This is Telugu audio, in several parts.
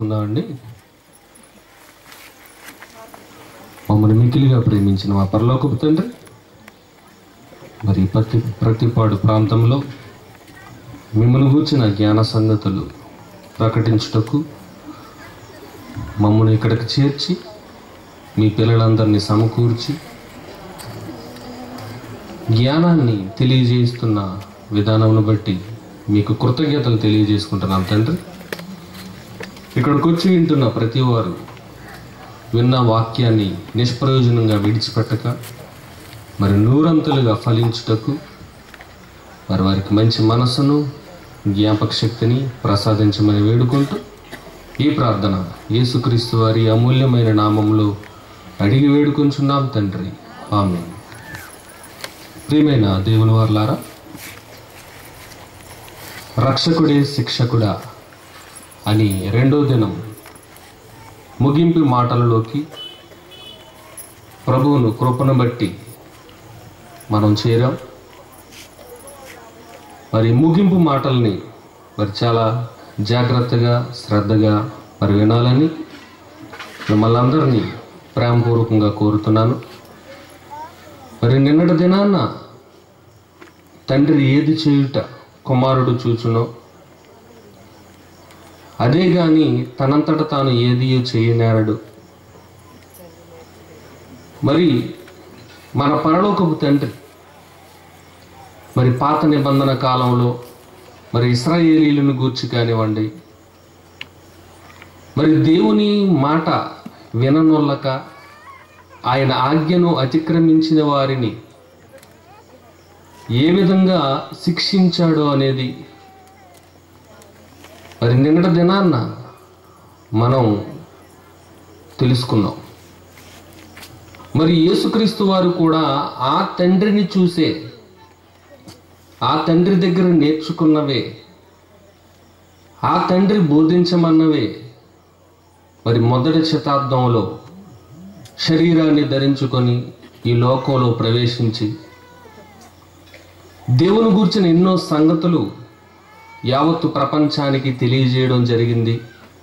ఉందామండి మమ్మల్ని మికిలిగా ప్రేమించిన మా పరలోకపు తండ్రి మరి ప్రతి ప్రతిపాడు ప్రాంతంలో మిమ్మల్ని గూర్చిన జ్ఞాన సంగతులు ప్రకటించుటకు మమ్మల్ని ఇక్కడికి చేర్చి మీ పిల్లలందరినీ సమకూర్చి జ్ఞానాన్ని తెలియజేస్తున్న విధానమును బట్టి మీకు కృతజ్ఞతలు తెలియజేసుకుంటున్నాం తండ్రి ఇక్కడికి వచ్చి వింటున్న ప్రతి వారు విన్న వాక్యాన్ని నిష్ప్రయోజనంగా విడిచిపెట్టక మరి నూరంతులుగా ఫలించుటకు మరి వారికి మంచి మనస్సును జ్ఞాపక శక్తిని ప్రసాదించమని వేడుకుంటూ ఈ ప్రార్థన యేసుక్రీస్తు వారి అమూల్యమైన నామంలో అడిగి వేడుకుంటున్నాం తండ్రి ఆమె ప్రియమైన దేవుని వారులారా రక్షకుడే శిక్షకుడా అని రెండో దినం ముగింపు మాటలలోకి ప్రభువును కృపను బట్టి మనం చేరాం మరి ముగింపు మాటల్ని మరి చాలా జాగ్రత్తగా శ్రద్ధగా మరి వినాలని మిమ్మల్ని అందరినీ ప్రేమపూర్వకంగా కోరుతున్నాను మరి నిన్నటి దినాన్న తండ్రి ఏది చేయుట కుమారుడు చూచునో అదే గాని తనంతట తాను ఏది చేయనేరడు మరి మన పరలోకపు తండ్రి మరి పాత నిబంధన కాలంలో మరి ఇస్రాయేలీలను గూర్చి కానివ్వండి మరి దేవుని మాట విననొల్లక ఆయన ఆజ్ఞను అతిక్రమించిన వారిని ఏ విధంగా శిక్షించాడో అనేది మరి నిన్నటి దినాన్న మనం తెలుసుకున్నాం మరి యేసుక్రీస్తు వారు కూడా ఆ తండ్రిని చూసే ఆ తండ్రి దగ్గర నేర్చుకున్నవే ఆ తండ్రి బోధించమన్నవే మరి మొదటి శతాబ్దంలో శరీరాన్ని ధరించుకొని ఈ లోకంలో ప్రవేశించి దేవుని గూర్చిన ఎన్నో సంగతులు యావత్తు ప్రపంచానికి తెలియజేయడం జరిగింది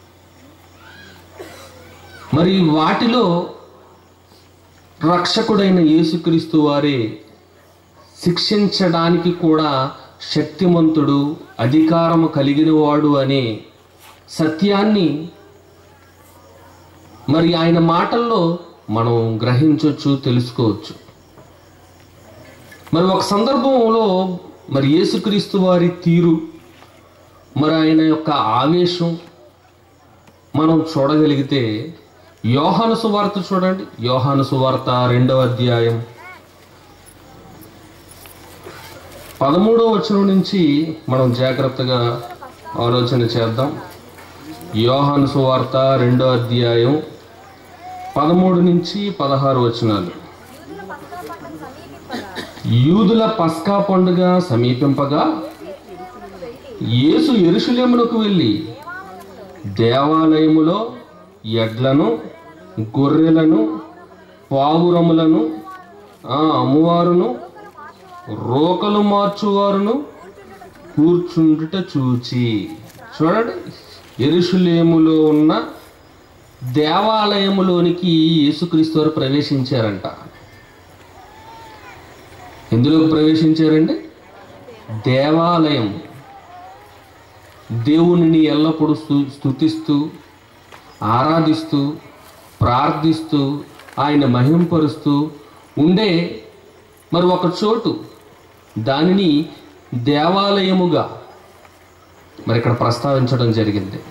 మరి వాటిలో రక్షకుడైన యేసుక్రీస్తు వారే శిక్షించడానికి కూడా శక్తిమంతుడు అధికారము కలిగిన వాడు అనే సత్యాన్ని మరి ఆయన మాటల్లో మనం గ్రహించవచ్చు తెలుసుకోవచ్చు మరి ఒక సందర్భంలో మరి యేసుక్రీస్తు వారి తీరు మరి ఆయన యొక్క ఆవేశం మనం చూడగలిగితే యోహాను సువార్త చూడండి యోహాను సువార్త రెండవ అధ్యాయం పదమూడవ వచనం నుంచి మనం జాగ్రత్తగా ఆలోచన చేద్దాం యోహాను సువార్త రెండో అధ్యాయం పదమూడు నుంచి పదహారు వచనాలు యూదుల పస్కా పండుగ సమీపింపగా యేసు ఎరుషులేమునకు వెళ్ళి దేవాలయములో ఎడ్లను గొర్రెలను పావురములను ఆ అమ్మువారును రోకలు మార్చువారును కూర్చుండుట చూచి చూడండి ఎరుషులేములో ఉన్న దేవాలయములోనికి యేసుక్రీస్తు వారు ప్రవేశించారంట ఎందులోకి ప్రవేశించారండి దేవాలయం దేవునిని ఎల్లప్పుడూ స్తు- స్తుతిస్తూ ఆరాధిస్తూ ప్రార్థిస్తూ ఆయన మహింపరుస్తూ ఉండే మరి ఒక చోటు దానిని దేవాలయముగా మరి ఇక్కడ ప్రస్తావించడం జరిగింది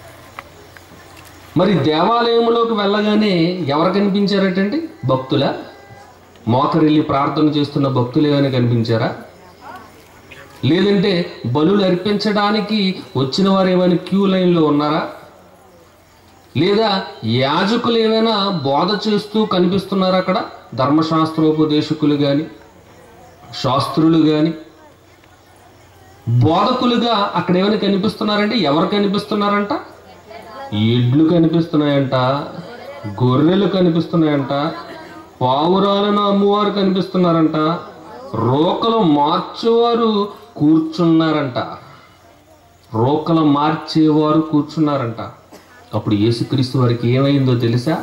మరి దేవాలయంలోకి వెళ్ళగానే ఎవరు కనిపించారటండి భక్తుల మోకరిల్లి ప్రార్థన చేస్తున్న భక్తులు ఏమైనా కనిపించారా లేదంటే బలులు అర్పించడానికి వచ్చిన వారు ఏమైనా క్యూ లైన్లో ఉన్నారా లేదా యాజకులు ఏమైనా బోధ చేస్తూ కనిపిస్తున్నారా అక్కడ ధర్మశాస్త్రోపదేశకులు కానీ శాస్త్రులు కానీ బోధకులుగా అక్కడ ఏమైనా కనిపిస్తున్నారంటే ఎవరు కనిపిస్తున్నారంట ఎడ్లు కనిపిస్తున్నాయంట గొర్రెలు కనిపిస్తున్నాయంట పావురాలను అమ్మువారు కనిపిస్తున్నారంట రోకలు మార్చేవారు కూర్చున్నారంట రోకలు మార్చేవారు కూర్చున్నారంట అప్పుడు యేసుక్రీస్తు వారికి ఏమైందో తెలుసా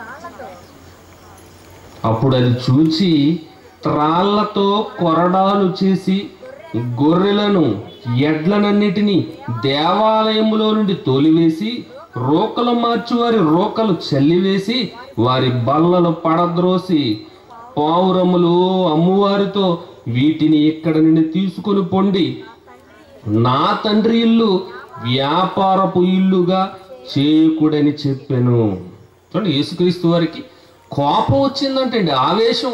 అప్పుడు అది చూచి త్రాళ్లతో కొరడాలు చేసి గొర్రెలను ఎడ్లనన్నిటినీ దేవాలయములో నుండి తోలివేసి రోకలు మార్చి వారి రోకలు చల్లివేసి వారి బల్లలు పడద్రోసి పావురములు అమ్మువారితో వీటిని ఇక్కడి నుండి తీసుకుని పొండి నా తండ్రి ఇల్లు వ్యాపారపు ఇల్లుగా చేయకుడని చెప్పాను చూడండి యేసుక్రీస్తు వారికి కోపం వచ్చిందంటండి ఆవేశం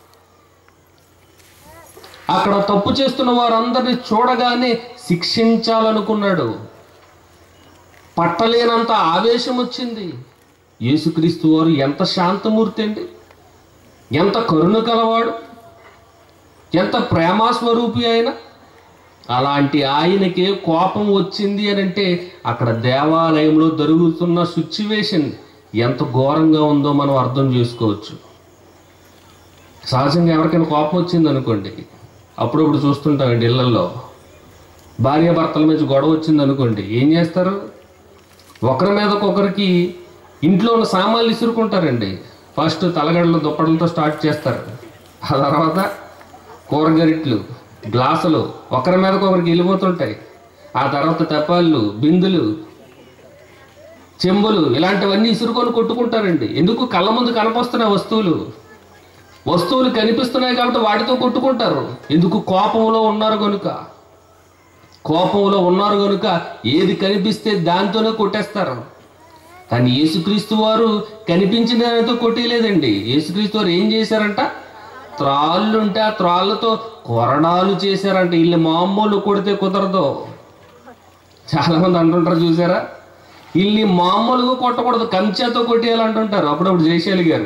అక్కడ తప్పు చేస్తున్న వారందరినీ చూడగానే శిక్షించాలనుకున్నాడు పట్టలేనంత ఆవేశం వచ్చింది యేసుక్రీస్తు వారు ఎంత శాంతమూర్తి అండి ఎంత కరుణ కలవాడు ఎంత ప్రేమాస్వరూపి ఆయన అలాంటి ఆయనకే కోపం వచ్చింది అని అంటే అక్కడ దేవాలయంలో జరుగుతున్న సిచ్యువేషన్ ఎంత ఘోరంగా ఉందో మనం అర్థం చేసుకోవచ్చు సహజంగా ఎవరికైనా కోపం వచ్చింది అనుకోండి అప్పుడప్పుడు చూస్తుంటామండి ఇళ్లలో భార్య భర్తల మీద గొడవ వచ్చింది అనుకోండి ఏం చేస్తారు ఒకరి మీద ఒకరికి ఇంట్లో ఉన్న సామాన్లు ఇసురుకుంటారండి ఫస్ట్ తలగడలు దుప్పడలతో స్టార్ట్ చేస్తారు ఆ తర్వాత కూరగరిట్లు గ్లాసులు ఒకరి మీదకి ఒకరికి వెళ్ళిపోతుంటాయి ఆ తర్వాత తెప్పాళ్ళు బిందులు చెంబులు ఇలాంటివన్నీ ఇసురుకొని కొట్టుకుంటారండి ఎందుకు కళ్ళ ముందు కనపస్తున్నాయి వస్తువులు వస్తువులు కనిపిస్తున్నాయి కాబట్టి వాటితో కొట్టుకుంటారు ఎందుకు కోపంలో ఉన్నారు కనుక కోపంలో ఉన్నారు కనుక ఏది కనిపిస్తే దాంతోనే కొట్టేస్తారు కానీ యేసుక్రీస్తు వారు కనిపించిన దానితో కొట్టేయలేదండి యేసుక్రీస్తు వారు ఏం చేశారంట త్రాళ్ళు ఉంటే ఆ త్రాళ్ళతో కొరడాలు చేశారంట వీళ్ళు మామూలు కొడితే కుదరదు చాలా మంది అంటుంటారు చూసారా వీళ్ళని మామూలుగా కొట్టకూడదు కంచెతో కొట్టేయాలంటుంటారు అప్పుడప్పుడు జయశాలి గారు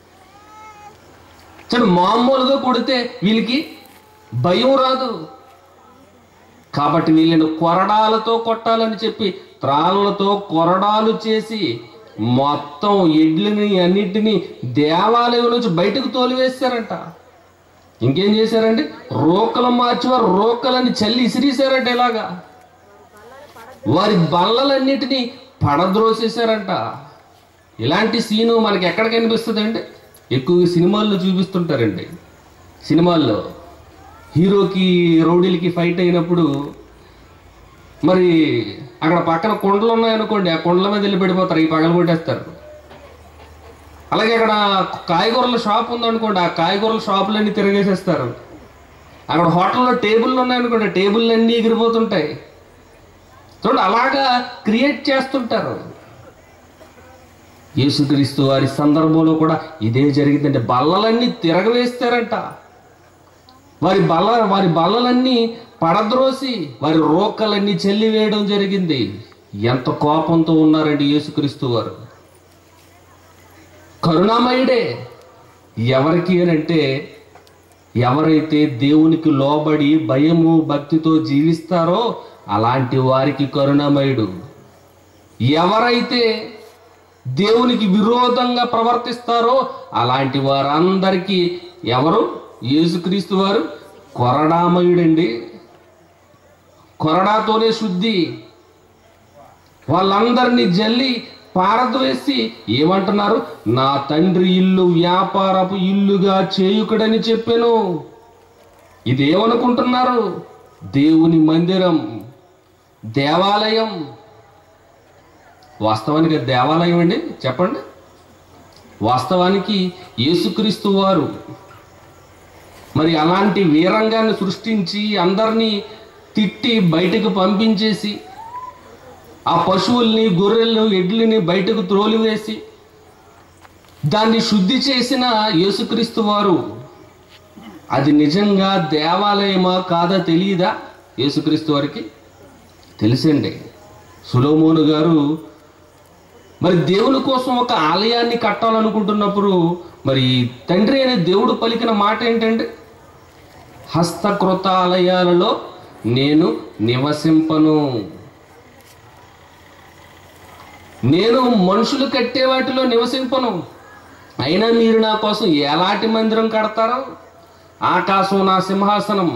సరే మామూలుగా కొడితే వీళ్ళకి భయం రాదు కాబట్టి వీళ్ళని కొరడాలతో కొట్టాలని చెప్పి త్రాళ్ళతో కొరడాలు చేసి మొత్తం ఎడ్లని అన్నిటినీ దేవాలయం నుంచి బయటకు తోలివేశారంట ఇంకేం చేశారండి రోకలు మార్చి వారు రోకలని చల్లి ఇసిరేశారంట ఇలాగా వారి బల్లలన్నిటినీ పడద్రోసేశారంట ఇలాంటి సీను మనకి ఎక్కడ కనిపిస్తుందండి ఎక్కువ సినిమాల్లో చూపిస్తుంటారండి సినిమాల్లో హీరోకి రౌడీలకి ఫైట్ అయినప్పుడు మరి అక్కడ పక్కన కొండలు ఉన్నాయనుకోండి ఆ కొండల మీద వెళ్ళి పడిపోతారు ఈ పగలు కొట్టేస్తారు అలాగే అక్కడ కాయగూరల షాప్ ఉందనుకోండి ఆ కాయగూరల షాపులన్నీ తిరగేసేస్తారు అక్కడ హోటల్లో టేబుల్ ఉన్నాయనుకోండి టేబుల్ అన్నీ ఎగిరిపోతుంటాయి చూడండి అలాగా క్రియేట్ చేస్తుంటారు యేసుక్రీస్తు వారి సందర్భంలో కూడా ఇదే జరిగిందంటే బల్లలన్నీ తిరగవేస్తారంట వారి బల్ల వారి బల్లలన్నీ పడద్రోసి వారి రోకలన్నీ చెల్లివేయడం జరిగింది ఎంత కోపంతో ఉన్నారండి యేసుక్రీస్తు వారు కరుణామయుడే ఎవరికి అనంటే ఎవరైతే దేవునికి లోబడి భయము భక్తితో జీవిస్తారో అలాంటి వారికి కరుణామయుడు ఎవరైతే దేవునికి విరోధంగా ప్రవర్తిస్తారో అలాంటి వారందరికీ ఎవరు యేసుక్రీస్తు వారు కొరడామయుడండి కొరడాతోనే శుద్ధి వాళ్ళందరినీ జల్లి పారద్వేసి ఏమంటున్నారు నా తండ్రి ఇల్లు వ్యాపారపు ఇల్లుగా చేయుకుడని చెప్పాను ఇదేమనుకుంటున్నారు దేవుని మందిరం దేవాలయం వాస్తవానికి అది దేవాలయం అండి చెప్పండి వాస్తవానికి యేసుక్రీస్తు వారు మరి అలాంటి వీరంగాన్ని సృష్టించి అందరినీ తిట్టి బయటకు పంపించేసి ఆ పశువుల్ని గొర్రెలను ఎడ్లని బయటకు త్రోలివేసి దాన్ని శుద్ధి చేసిన యేసుక్రీస్తు వారు అది నిజంగా దేవాలయమా కాదా తెలియదా యేసుక్రీస్తు వారికి తెలిసండి సులోమోను గారు మరి దేవుని కోసం ఒక ఆలయాన్ని కట్టాలనుకుంటున్నప్పుడు మరి తండ్రి అనే దేవుడు పలికిన మాట ఏంటంటే హస్తకృత ఆలయాలలో నేను నివసింపను నేను మనుషులు కట్టే వాటిలో నివసింపను అయినా మీరు నా కోసం ఎలాంటి మందిరం కడతారో ఆకాశం నా సింహాసనం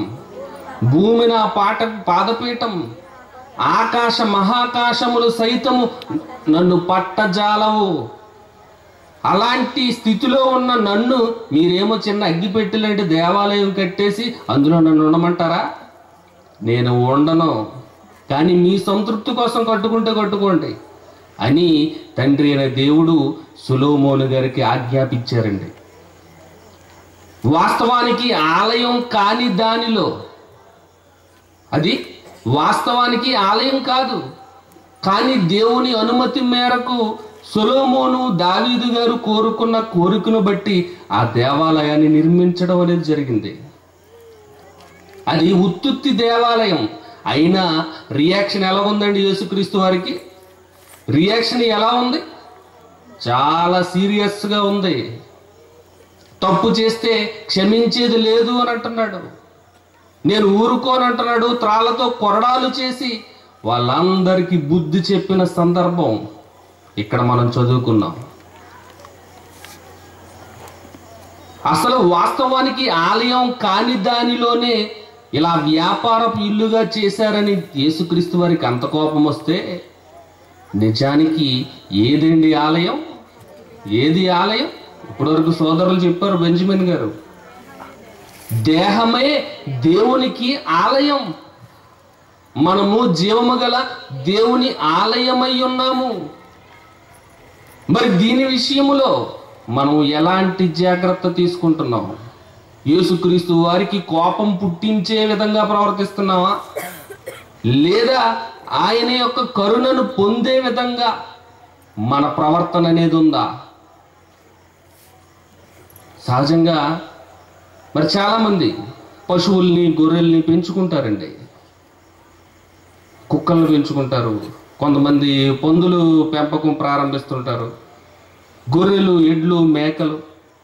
భూమి నా పాట పాదపీఠం ఆకాశ మహాకాశములు సైతము నన్ను పట్టజాలవు అలాంటి స్థితిలో ఉన్న నన్ను మీరేమో చిన్న అగ్గిపెట్టెలాంటి దేవాలయం కట్టేసి అందులో నన్ను ఉండమంటారా నేను ఉండను కానీ మీ సంతృప్తి కోసం కట్టుకుంటే కట్టుకోండి అని తండ్రి అయిన దేవుడు సులోమోను గారికి ఆజ్ఞాపించారండి వాస్తవానికి ఆలయం కాని దానిలో అది వాస్తవానికి ఆలయం కాదు కానీ దేవుని అనుమతి మేరకు సొలోమోను దావీదు గారు కోరుకున్న కోరికను బట్టి ఆ దేవాలయాన్ని నిర్మించడం అనేది జరిగింది అది ఉత్తుత్తి దేవాలయం అయినా రియాక్షన్ ఎలా ఉందండి యేసుక్రీస్తు వారికి రియాక్షన్ ఎలా ఉంది చాలా సీరియస్గా ఉంది తప్పు చేస్తే క్షమించేది లేదు అని అంటున్నాడు నేను ఊరుకోని అంటున్నాడు త్రాళ్లతో కొరడాలు చేసి వాళ్ళందరికీ బుద్ధి చెప్పిన సందర్భం ఇక్కడ మనం చదువుకున్నాం అసలు వాస్తవానికి ఆలయం కాని దానిలోనే ఇలా వ్యాపారపు ఇల్లుగా చేశారని యేసుక్రీస్తు వారికి అంత కోపం వస్తే నిజానికి ఏదండి ఆలయం ఏది ఆలయం ఇప్పటివరకు సోదరులు చెప్పారు బెంజమిన్ గారు దేహమే దేవునికి ఆలయం మనము జీవము గల దేవుని ఆలయమై ఉన్నాము మరి దీని విషయములో మనం ఎలాంటి జాగ్రత్త తీసుకుంటున్నాం యేసుక్రీస్తు వారికి కోపం పుట్టించే విధంగా ప్రవర్తిస్తున్నావా లేదా ఆయన యొక్క కరుణను పొందే విధంగా మన ప్రవర్తన అనేది ఉందా సహజంగా మరి చాలామంది పశువుల్ని గొర్రెల్ని పెంచుకుంటారండి కుక్కలను పెంచుకుంటారు కొంతమంది పందులు పెంపకం ప్రారంభిస్తుంటారు గొర్రెలు ఎడ్లు మేకలు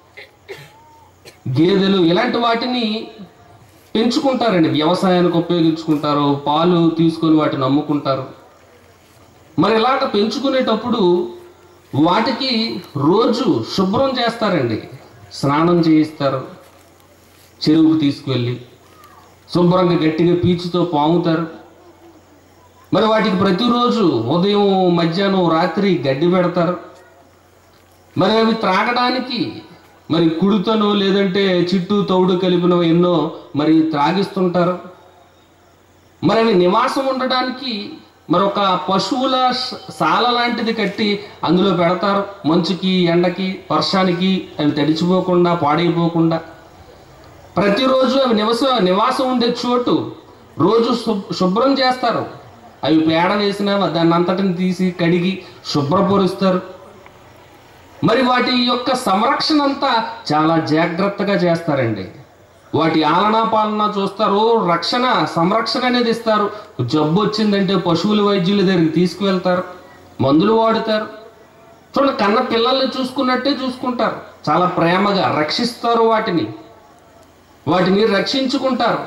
గేదెలు ఇలాంటి వాటిని పెంచుకుంటారండి వ్యవసాయానికి ఉపయోగించుకుంటారు పాలు తీసుకొని వాటిని అమ్ముకుంటారు మరి ఇలాగ పెంచుకునేటప్పుడు వాటికి రోజు శుభ్రం చేస్తారండి స్నానం చేయిస్తారు చెరువుకు తీసుకువెళ్ళి శుభ్రంగా గట్టిగా పీచుతో పాముతారు మరి వాటికి ప్రతిరోజు ఉదయం మధ్యాహ్నం రాత్రి గడ్డి పెడతారు మరి అవి త్రాగడానికి మరి కుడుతను లేదంటే చిట్టు తౌడు కలిపిన ఎన్నో మరి త్రాగిస్తుంటారు మరి అవి నివాసం ఉండడానికి మరి ఒక పశువుల శ- శాల లాంటిది కట్టి అందులో పెడతారు మంచుకి ఎండకి వర్షానికి అవి తడిచిపోకుండా పాడైపోకుండా ప్రతిరోజు అవి నివస నివాసం ఉండే చోటు రోజు శుభ్- శుభ్రం చేస్తారు అవి పేడ వేసినా దాన్ని అంతటిని తీసి కడిగి శుభ్రపరుస్తారు మరి వాటి యొక్క సంరక్షణ అంతా చాలా జాగ్రత్తగా చేస్తారండి వాటి ఆలనా పాలన చూస్తారు రక్షణ సంరక్షణ అనేది ఇస్తారు జబ్బు వచ్చిందంటే పశువుల వైద్యుల దగ్గరికి తీసుకువెళ్తారు మందులు వాడుతారు చూడండి కన్న పిల్లల్ని చూసుకున్నట్టే చూసుకుంటారు చాలా ప్రేమగా రక్షిస్తారు వాటిని వాటిని రక్షించుకుంటారు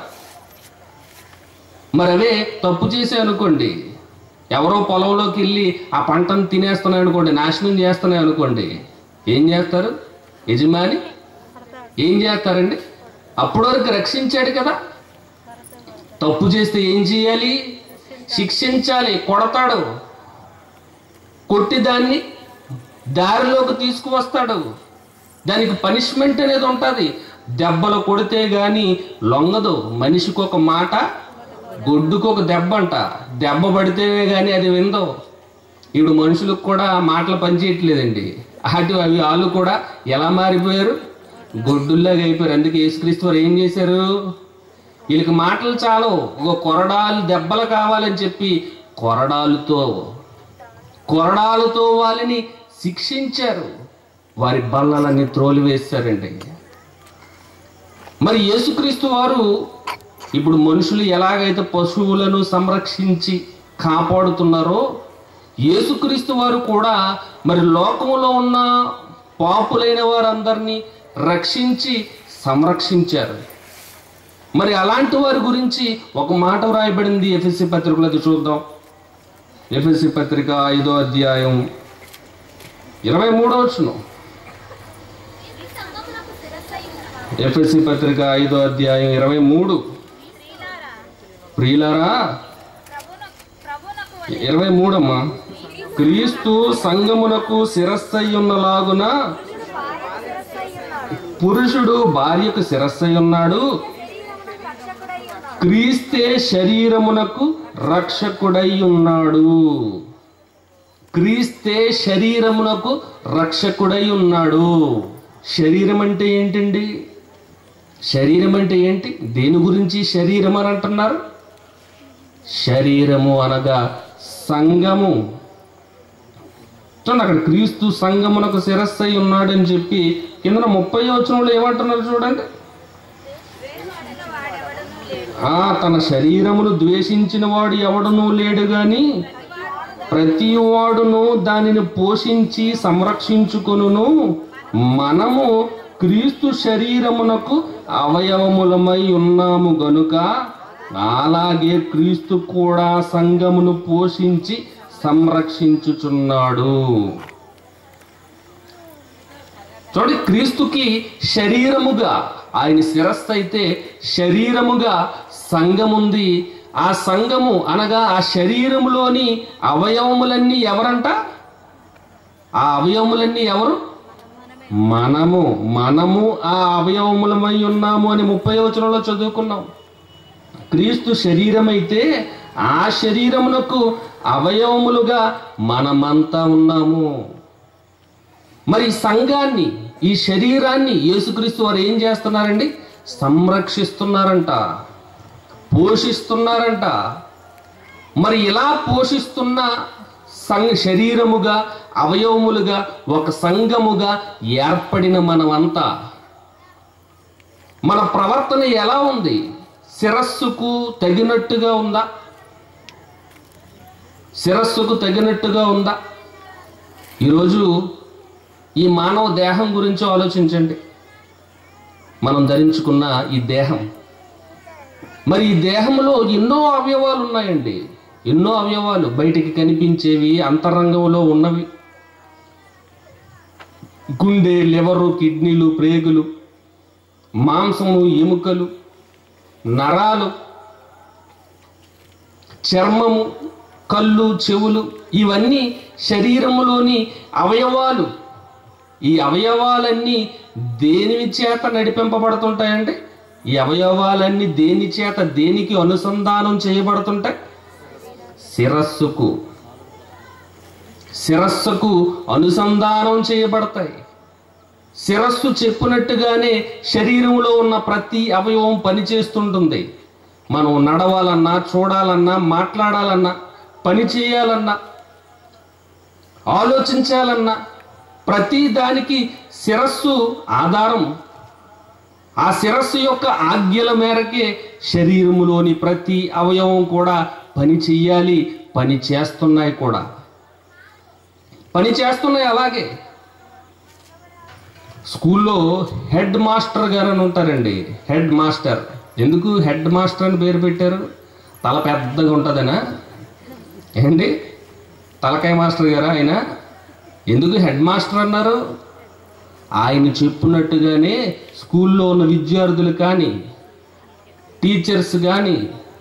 మరి అవే తప్పు చేసే అనుకోండి ఎవరో పొలంలోకి వెళ్ళి ఆ పంటను తినేస్తున్నాయి అనుకోండి నాశనం చేస్తున్నాయి అనుకోండి ఏం చేస్తారు యజమాని ఏం చేస్తారండి అప్పటి వరకు రక్షించాడు కదా తప్పు చేస్తే ఏం చేయాలి శిక్షించాలి కొడతాడు కొట్టి దాన్ని దారిలోకి తీసుకువస్తాడు దానికి పనిష్మెంట్ అనేది ఉంటుంది దెబ్బలు కొడితే గాని లొంగదు మనిషికి ఒక మాట గొడ్డుకు ఒక దెబ్బ అంట దెబ్బ పడితేనే గాని అది విందో ఇప్పుడు మనుషులకు కూడా మాటలు పనిచేయట్లేదండి అటు అవి వాళ్ళు కూడా ఎలా మారిపోయారు గొడ్డుల్లాగా అయిపోయారు అందుకే యేసుక్రీస్తు వారు ఏం చేశారు వీళ్ళకి మాటలు చాలు ఒక కొరడాలు దెబ్బలు కావాలని చెప్పి కొరడాలతో కొరడాలతో వాళ్ళని శిక్షించారు వారి బల్లలన్నీ త్రోలివేశారండి మరి యేసుక్రీస్తు వారు ఇప్పుడు మనుషులు ఎలాగైతే పశువులను సంరక్షించి కాపాడుతున్నారో యేసుక్రీస్తు వారు కూడా మరి లోకంలో ఉన్న పాపులైన వారందరినీ రక్షించి సంరక్షించారు మరి అలాంటి వారి గురించి ఒక మాట వ్రాయబడింది ఎఫ్ఎస్సి పత్రికలో అది చూద్దాం ఎఫ్ఎస్సి పత్రిక ఐదో అధ్యాయం ఇరవై మూడో వచ్చును ఈ సంఘమునకు శిరస్సైన ఎఫ్ఎస్సి పత్రిక ఐదో అధ్యాయం ఇరవై మూడు ప్రియులారా, ప్రియులారా ప్రభున ప్రభునకు వలె ఇరవై మూడమ్మా మీరి క్రీస్తు సంగమునకు శిరస్సై ఉన్నలాగున పురుషుడు భార్యకు శిరస్సై ఉన్నాడు పురుషుడు భార్యకు శిరస్సై ఉన్నాడు శరీరమునకు రక్షకుడై ఉన్నాడు క్రీస్తే శరీరమునకు రక్షకుడై ఉన్నాడు క్రీస్తే శరీరమునకు రక్షకుడై ఉన్నాడు శరీరం అంటే ఏంటండి శరీరం అంటే ఏంటి దేని గురించి శరీరం అని అంటున్నారు శరీరము అనగా సంఘము చూడండి అక్కడ క్రీస్తు సంఘమునకు శిరస్సై ఉన్నాడని చెప్పి కింద ముప్పై వచనంలో ఏమంటున్నారు చూడండి ఆ తన శరీరమును ద్వేషించిన వాడు ఎవడునూ లేడు గాని ప్రతి వాడును దానిని పోషించి సంరక్షించుకొనును మనము క్రీస్తు శరీరమునకు అవయవములమై ఉన్నాము గనుక అలాగే క్రీస్తు కూడా సంఘమును పోషించి సంరక్షించుచున్నాడు చూడండి క్రీస్తుకి శరీరముగా ఆయన శిరస్సు అయితే శరీరముగా సంఘముంది ఆ సంఘము అనగా ఆ శరీరములోని అవయవములన్నీ ఎవరంట ఆ అవయవములన్నీ ఎవరు మనము మనము ఆ అవయవములమై ఉన్నాము అని ముప్పై వచనంలో చదువుకున్నాం క్రీస్తు శరీరం అయితే ఆ శరీరమునకు అవయవములుగా మనమంతా ఉన్నాము మరి ఈ సంఘాన్ని ఈ శరీరాన్ని యేసుక్రీస్తు వారు ఏం చేస్తున్నారండి సంరక్షిస్తున్నారంట పోషిస్తున్నారంట మరి ఇలా పోషిస్తున్న సంఘ శరీరముగా అవయవములుగా ఒక సంఘముగా ఏర్పడిన మనమంతా మన ప్రవర్తన ఎలా ఉంది శిరస్సుకు తగినట్టుగా ఉందా శిరస్సుకు తగినట్టుగా ఉందా ఈరోజు ఈ మానవ దేహం గురించి ఆలోచించండి మనం ధరించుకున్న ఈ దేహం మరి ఈ దేహంలో ఎన్నో అవయవాలు ఉన్నాయండి ఎన్నో అవయవాలు బయటికి కనిపించేవి అంతరంగంలో ఉన్నవి గుండె లివరు కిడ్నీలు ప్రేగులు మాంసము ఎముకలు నరాలు చర్మము కళ్ళు చెవులు ఇవన్నీ శరీరములోని అవయవాలు ఈ అవయవాలన్నీ దేని చేత నడిపింపబడుతుంటాయండి ఈ అవయవాలన్నీ దేని చేత దేనికి అనుసంధానం చేయబడుతుంటాయి శిరస్సుకు శిరస్సుకు అనుసంధానం చేయబడతాయి శిరస్సు చెప్పినట్టుగానే శరీరంలో ఉన్న ప్రతి అవయవం పనిచేస్తుంటుంది మనం నడవాలన్నా చూడాలన్నా మాట్లాడాలన్నా పని చేయాలన్నా ఆలోచించాలన్నా ప్రతి దానికి శిరస్సు ఆధారం ఆ శిరస్సు యొక్క ఆజ్ఞల మేరకే శరీరములోని ప్రతి అవయవం కూడా పని చెయ్యాలి పని చేస్తున్నాయి కూడా పని చేస్తున్నాయి అలాగే స్కూల్లో హెడ్ మాస్టర్ గారు అని ఉంటారండి హెడ్ మాస్టర్ ఎందుకు హెడ్ మాస్టర్ అని పేరు పెట్టారు తల పెద్దగా ఉంటుందనా ఏంటి తలకాయ మాస్టర్ గారా ఆయన ఎందుకు హెడ్ మాస్టర్ అన్నారు ఆయన చెప్పినట్టుగానే స్కూల్లో ఉన్న విద్యార్థులు కానీ టీచర్స్ కానీ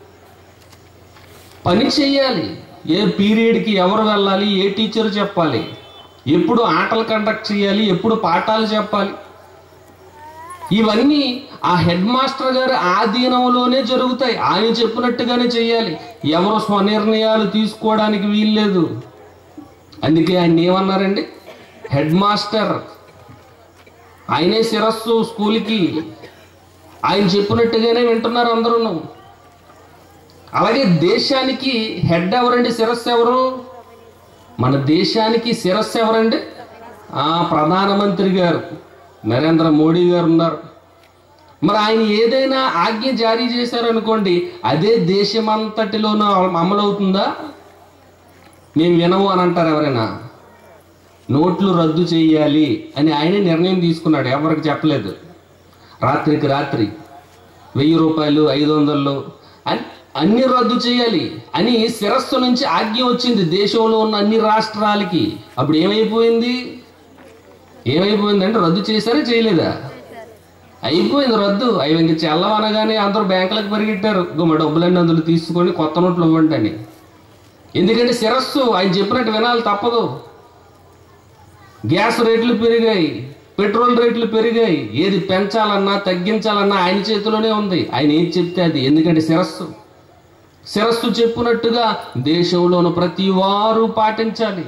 పని చేయాలి ఏ పీరియడ్కి ఎవరు వెళ్ళాలి ఏ టీచర్ చెప్పాలి ఎప్పుడు ఆటలు కండక్ట్ చేయాలి ఎప్పుడు పాఠాలు చెప్పాలి ఇవన్నీ ఆ హెడ్ మాస్టర్ గారి ఆధీనంలోనే జరుగుతాయి ఆయన చెప్పినట్టుగానే చేయాలి ఎవరు స్వనిర్ణయాలు తీసుకోవడానికి వీల్లేదు అందుకే ఆయన ఏమన్నారండి హెడ్ మాస్టర్ ఆయనే శిరస్సు స్కూల్కి ఆయన చెప్పినట్టుగానే వింటున్నారు అందరూ అలాగే దేశానికి హెడ్ ఎవరండి శిరస్సు ఎవరు మన దేశానికి శిరస్సు ఎవరండి ఆ ప్రధానమంత్రి గారు నరేంద్ర మోడీ గారు ఉన్నారు మరి ఆయన ఏదైనా ఆజ్ఞ జారీ చేశారనుకోండి అదే దేశమంతటిలోనూ అమలవుతుందా మేము వినము అని అంటారు ఎవరైనా నోట్లు రద్దు చేయాలి అని ఆయనే నిర్ణయం తీసుకున్నాడు ఎవరికి చెప్పలేదు రాత్రికి రాత్రి వెయ్యి రూపాయలు ఐదు వందలు అని అన్ని రద్దు చేయాలి అని శిరస్సు నుంచి ఆజ్ఞ వచ్చింది దేశంలో ఉన్న అన్ని రాష్ట్రాలకి అప్పుడు ఏమైపోయింది ఏమైపోయింది అంటే రద్దు చేశారా చేయలేదా అయిపోయింది రద్దు అవి ఇంక చెల్లవనగానే అందరూ బ్యాంకులకు పరిగెట్టారు గుమ్మ డబ్బులన్నీ అందులో తీసుకొని కొత్త నోట్లు ఇవ్వండి అని ఎందుకంటే శిరస్సు ఆయన చెప్పినట్టు వినాలి తప్పదు గ్యాస్ రేట్లు పెరిగాయి పెట్రోల్ రేట్లు పెరిగాయి ఏది పెంచాలన్నా తగ్గించాలన్నా ఆయన చేతిలోనే ఉంది ఆయన ఏం చెప్తే అది ఎందుకంటే శిరస్సు శిరస్సు చెప్పినట్టుగా దేశంలోని ప్రతి వారు పాటించాలి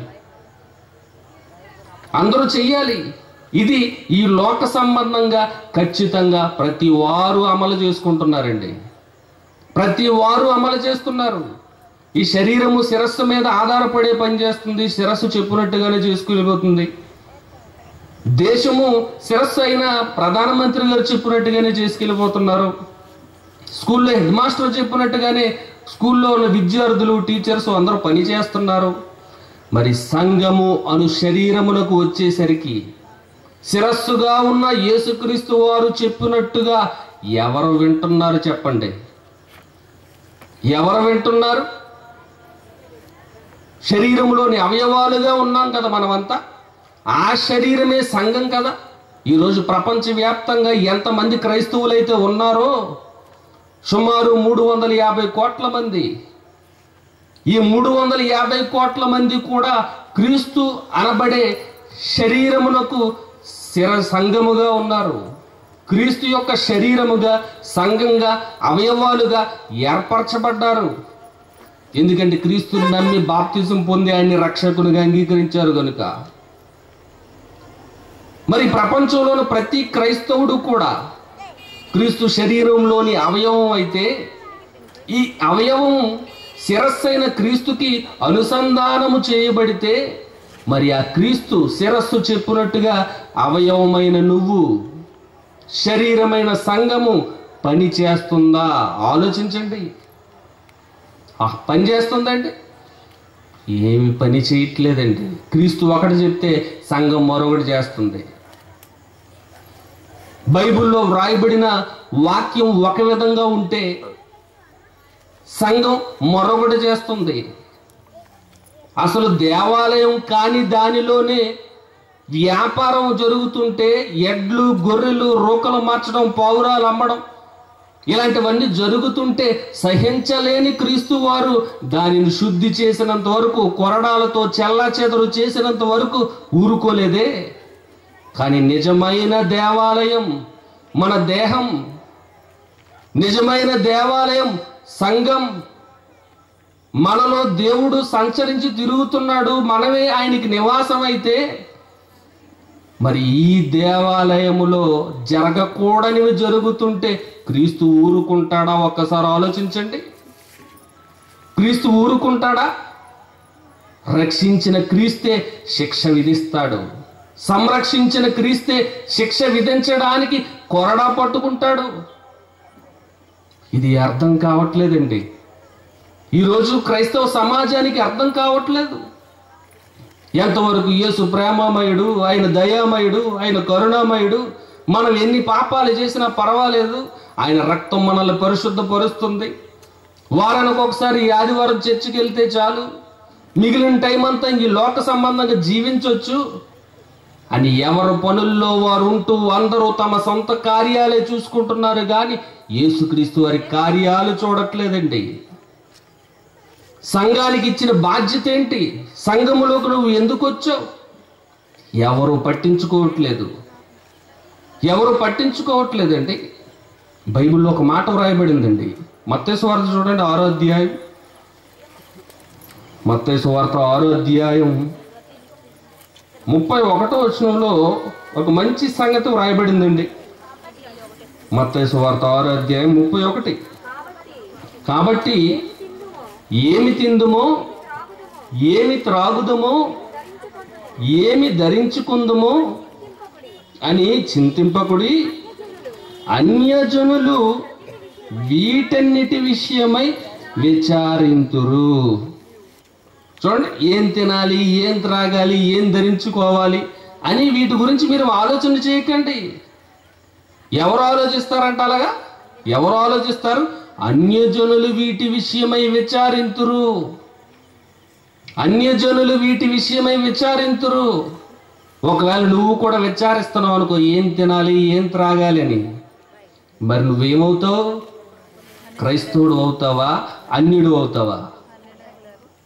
అందరూ చెయ్యాలి ఇది ఈ లోక సంబంధంగా ఖచ్చితంగా ప్రతి వారు అమలు చేసుకుంటున్నారండి ప్రతి వారు అమలు చేస్తున్నారు ఈ శరీరము శిరస్సు మీద ఆధారపడే పని చేస్తుంది శిరస్సు చెప్పినట్టుగానే చేసుకునిపోతుంది దేశము శిరస్సు అయిన ప్రధానమంత్రి గారు చెప్పినట్టుగానే చేసుకెళ్ళిపోతున్నారు స్కూల్లో హెడ్ మాస్టర్ చెప్పినట్టుగానే స్కూల్లో ఉన్న విద్యార్థులు టీచర్స్ అందరూ పని చేస్తున్నారు మరి సంఘము అను శరీరమునకు వచ్చేసరికి శిరస్సుగా ఉన్న యేసుక్రీస్తు వారు చెప్పినట్టుగా ఎవరు వింటున్నారు చెప్పండి ఎవరు వింటున్నారు శరీరంలోని అవయవాలుగా ఉన్నాం కదా మనమంతా ఆ శరీరమే సంఘం కదా ఈరోజు ప్రపంచవ్యాప్తంగా ఎంతమంది క్రైస్తవులైతే ఉన్నారో సుమారు మూడు వందల యాభై కోట్ల మంది ఈ మూడు వందల యాభై కోట్ల మంది కూడా క్రీస్తు అనబడే శరీరమునకు శిర సంఘముగా ఉన్నారు క్రీస్తు యొక్క శరీరముగా సంఘంగా అవయవాలుగా ఏర్పరచబడ్డారు ఎందుకంటే క్రీస్తుని నమ్మి బాప్తిజం పొంది ఆయన్ని రక్షకునిగా అంగీకరించారు కనుక మరి ప్రపంచంలోని ప్రతి క్రైస్తవుడు కూడా క్రీస్తు శరీరంలోని అవయవం అయితే ఈ అవయవం శిరస్సైన క్రీస్తుకి అనుసంధానము చేయబడితే మరి ఆ క్రీస్తు శిరస్సు చెప్పినట్టుగా అవయవమైన నువ్వు శరీరమైన సంఘము పని చేస్తుందా ఆలోచించండి ఆ పని చేస్తుందండి ఏమి పని చేయట్లేదండి క్రీస్తు ఒకటి చెప్తే సంఘం మరొకటి చేస్తుంది బైబిల్లో వ్రాయబడిన వాక్యం ఒక విధంగా ఉంటే సంఘం మరొకటి చేస్తుంది అసలు దేవాలయం కాని దానిలోనే వ్యాపారం జరుగుతుంటే ఎడ్లు గొర్రెలు రూకలు మార్చడం పౌరాలు అమ్మడం ఇలాంటివన్నీ జరుగుతుంటే సహించలేని క్రీస్తు వారు దానిని శుద్ధి చేసినంత వరకు కొరడాలతో చెల్లా చెదరు చేసినంత వరకు ఊరుకోలేదే కానీ నిజమైన దేవాలయం మన దేహం నిజమైన దేవాలయం సంఘం మనలో దేవుడు సంచరించి తిరుగుతున్నాడు మనమే ఆయనకి నివాసం అయితే మరి ఈ దేవాలయములో జరగకూడనివి జరుగుతుంటే క్రీస్తు ఊరుకుంటాడా ఒక్కసారి ఆలోచించండి క్రీస్తు ఊరుకుంటాడా రక్షించిన క్రీస్తే శిక్ష విధిస్తాడు సంరక్షించిన క్రీస్తే శిక్ష విధించడానికి కొరడా పట్టుకుంటాడు ఇది అర్థం కావట్లేదండి ఈరోజు క్రైస్తవ సమాజానికి అర్థం కావట్లేదు ఎంతవరకు యేసు ప్రేమమయుడు ఆయన దయామయుడు ఆయన కరుణామయుడు మనం ఎన్ని పాపాలు చేసినా పర్వాలేదు ఆయన రక్తం మనల్ని పరిశుద్ధపరుస్తుంది వారానికి ఒకసారి ఈ ఆదివారం చర్చికి వెళ్తే చాలు మిగిలిన టైం అంతా ఈ లోక సంబంధంగా జీవించవచ్చు అని ఎవరి పనుల్లో వారు ఉంటూ అందరూ తమ సొంత కార్యాలే చూసుకుంటున్నారు కానీ యేసుక్రీస్తు వారి కార్యాలు చూడట్లేదండి సంఘానికి ఇచ్చిన బాధ్యత ఏంటి సంఘములోకి నువ్వు ఎందుకు వచ్చావు ఎవరు పట్టించుకోవట్లేదు ఎవరు పట్టించుకోవట్లేదండి బైబిల్లో ఒక మాట వ్రాయబడిందండి మత్తేసు వార్త చూడండి ఆరో అధ్యాయం మత్తేసు వార్త ఆరో అధ్యాయం ముప్పై ఒకటో వచనంలో ఒక మంచి సంగతి వ్రాయబడిందండి మత్తేసు వార్త ఆరో అధ్యాయం ముప్పై ఒకటి కాబట్టి ఏమి తిందుమో ఏమి త్రాగుదమో ఏమి ధరించుకుందుమో అని చింతింపకుడి అన్యజనులు వీటన్నిటి విషయమై విచారింతురు చూడండి ఏం తినాలి ఏం త్రాగాలి ఏం ధరించుకోవాలి అని వీటి గురించి మీరు ఆలోచన చేయకండి ఎవరు ఆలోచిస్తారంట అలాగా ఎవరు ఆలోచిస్తారు అన్యజనులు వీటి విషయమై విచారింతురు అన్యజనులు వీటి విషయమై విచారింతురు ఒకవేళ నువ్వు కూడా విచారిస్తున్నావు అనుకో ఏం తినాలి ఏం త్రాగాలి అని మరి నువ్వేమవుతావు క్రైస్తవుడు అవుతావా అన్యుడు అవుతావా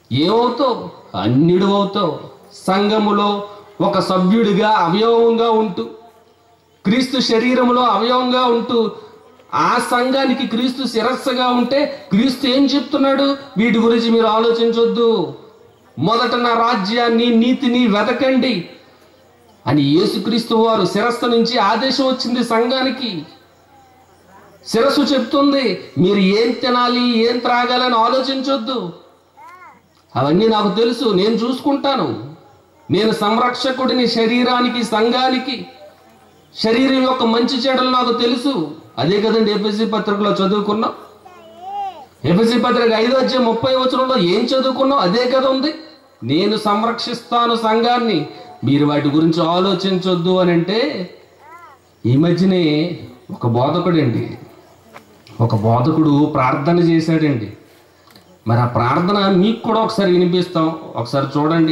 ఏమవుతావు అన్యుడు అవుతావు సంఘములో ఒక సభ్యుడిగా అవయవంగా ఉంటూ క్రీస్తు శరీరములో అవయవంగా ఉంటూ ఆ సంఘానికి క్రీస్తు శిరస్సుగా ఉంటే క్రీస్తు ఏం చెప్తున్నాడు వీటి గురించి మీరు ఆలోచించొద్దు మొదట నా రాజ్యాన్ని నీతిని వెతకండి అని యేసుక్రీస్తు వారు శిరస్సు నుంచి ఆదేశం వచ్చింది సంఘానికి శిరస్సు చెప్తుంది మీరు ఏం తినాలి ఏం త్రాగాలని ఆలోచించొద్దు అవన్నీ నాకు తెలుసు నేను చూసుకుంటాను నేను సంరక్షకుడిని శరీరానికి సంఘానికి శరీరం యొక్క మంచి చెడలు నాకు తెలుసు అదే కదండి ఎఫ్ఎస్సి పత్రికలో చదువుకున్నాం ఎఫ్ఎస్సి పత్రిక ఐదో వచ్చే ముప్పై వచనంలో ఏం చదువుకున్నాం అదే కదా ఉంది నేను సంరక్షిస్తాను సంఘాన్ని మీరు వాటి గురించి ఆలోచించొద్దు అని అంటే ఈ మధ్యనే ఒక బోధకుడండి ఒక బోధకుడు ప్రార్థన చేశాడండి మరి ఆ ప్రార్థన మీకు కూడా ఒకసారి వినిపిస్తాం ఒకసారి చూడండి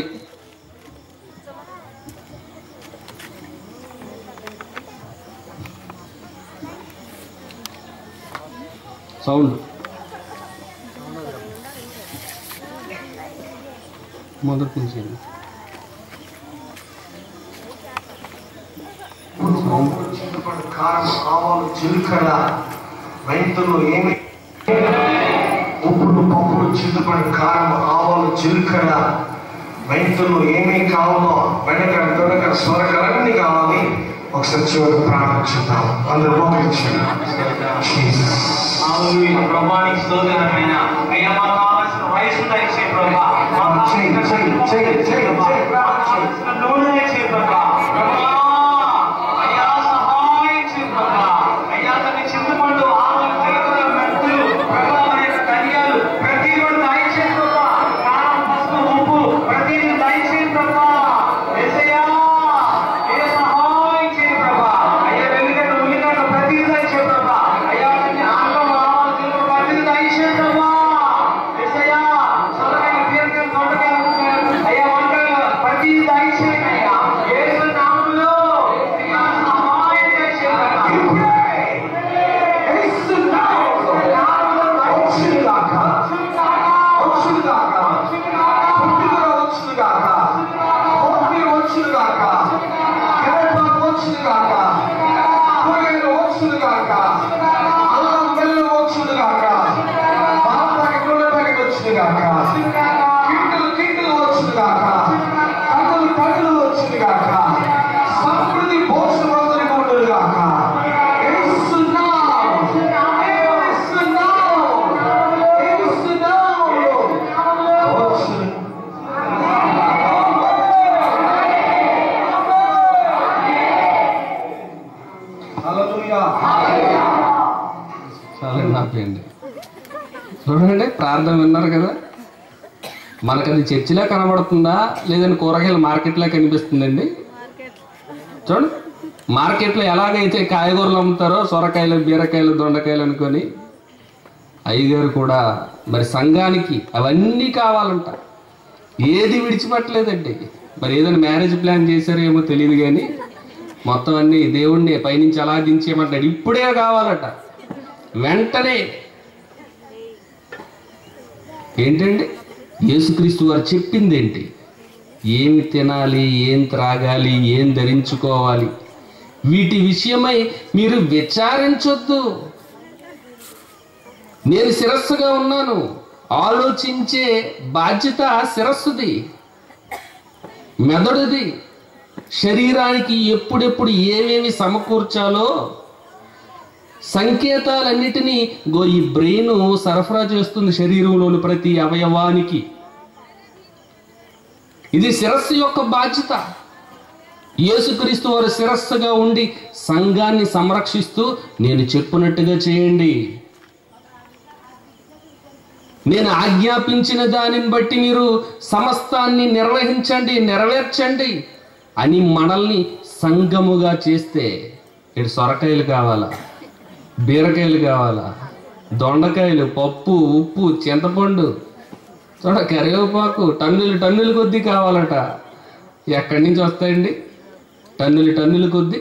సౌండ్ మొదటి నుంచి చింతపండు కారం ఆవాలు జీలకర్ర రైతులు ఏమి ఉప్పులు పప్పులు చింతపండు కారం ఆవాలు జీలకర్ర రైతులు ఏమేమి కావాలో వెనకడ దొరకడ స్వరకర అన్ని కావాలి ఒకసారి చివరికి ప్రార్థించుతాం అందరూ మోకరించండి జీసస్ హల్లెలూయా. ప్రభానికి స్తోత్రమైన అయ్యా మాకు కావాల్సిన రైస్ దయచే ప్రభా మాకు చెయ్యి, చెయ్యి, చెయ్యి, చెయ్యి, చెయ్యి, ప్రార్థన చెయ్యి. నూనె దయచే ప్రభా ప్రభా అయ్యా సహాయం చేయ ప్రభా అయ్యా తన చింతపండు ఆవులు జీలకర్ర మెంతులు ప్రభా మన యొక్క ధనియాలు ప్రతి కూడా దయచే ప్రభా కారం పసుపు ఉప్పు ప్రతిదీ దయచే ప్రభా యేసయ్యా ఏ సహాయం చేయ ప్రభా అయ్యా వెలుగడ ఉల్లిగడ్డ ప్రతిదీ దయచే ప్రభా అయ్యా తన ఆంగం ఆవాలు జీలకర్ర ప్రతిదీ దయచే ప్రభా యేసయ్యా సొరకాయ బీరకాయ తోటకాయ అయ్యా వంకాయ ప్రతిదీ దయచే అయ్యా యేసు నామములో అయ్యా సహాయం దయచే ప్రభా సమృద్ధి భోజనం ఉండదు గాక చాలా హ్యాపీయండి చూడండి ప్రార్థన విన్నారు కదా మనకు అది చర్చిలా కనబడుతుందా లేదంటే కూరగాయల మార్కెట్లా కనిపిస్తుందండి చూడండి మార్కెట్లో ఎలాగైతే కాయగూరలు అమ్ముతారో సొరకాయలు బీరకాయలు దొండకాయలు అనుకొని అయ్యగారు కూడా మరి సంఘానికి అవన్నీ కావాలంట ఏది విడిచిపెట్టలేదండి మరి ఏదైనా మ్యారేజ్ ప్లాన్ చేశారో ఏమో తెలియదు కానీ మొత్తం అన్ని దేవుణ్ణి పైనుంచి అలా దించేయమంటాడు ఇప్పుడే కావాలట వెంటనే ఏంటండి యేసుక్రీస్తు వారు చెప్పింది ఏంటి ఏమి తినాలి ఏం త్రాగాలి ఏం ధరించుకోవాలి వీటి విషయమై మీరు విచారించొద్దు నేను శిరస్సుగా ఉన్నాను ఆలోచించే బాధ్యత శిరస్సుది మెదడుది శరీరానికి ఎప్పుడెప్పుడు ఏమేమి సమకూర్చాలో సంకేతాలన్నిటినీ గో ఈ బ్రెయిన్ సరఫరా చేస్తుంది శరీరంలోని ప్రతి అవయవానికి ఇది శిరస్సు యొక్క బాధ్యత యేసుక్రీస్తు వారు శిరస్సుగా ఉండి సంఘాన్ని సంరక్షిస్తూ నేను చెప్పినట్టుగా చేయండి నేను ఆజ్ఞాపించిన దానిని బట్టి మీరు సమస్తాన్ని నిర్వహించండి నెరవేర్చండి అని మనల్ని సంఘముగా చేస్తే ఇటు సొరకాయలు కావాలా బీరకాయలు కావాలా దొండకాయలు పప్పు ఉప్పు చింతపండు చూడ కరివేపాకు టన్నులు టన్నుల కొద్దీ కావాలట ఎక్కడి నుంచి వస్తాయండి టన్నులు టన్నుల కొద్దీ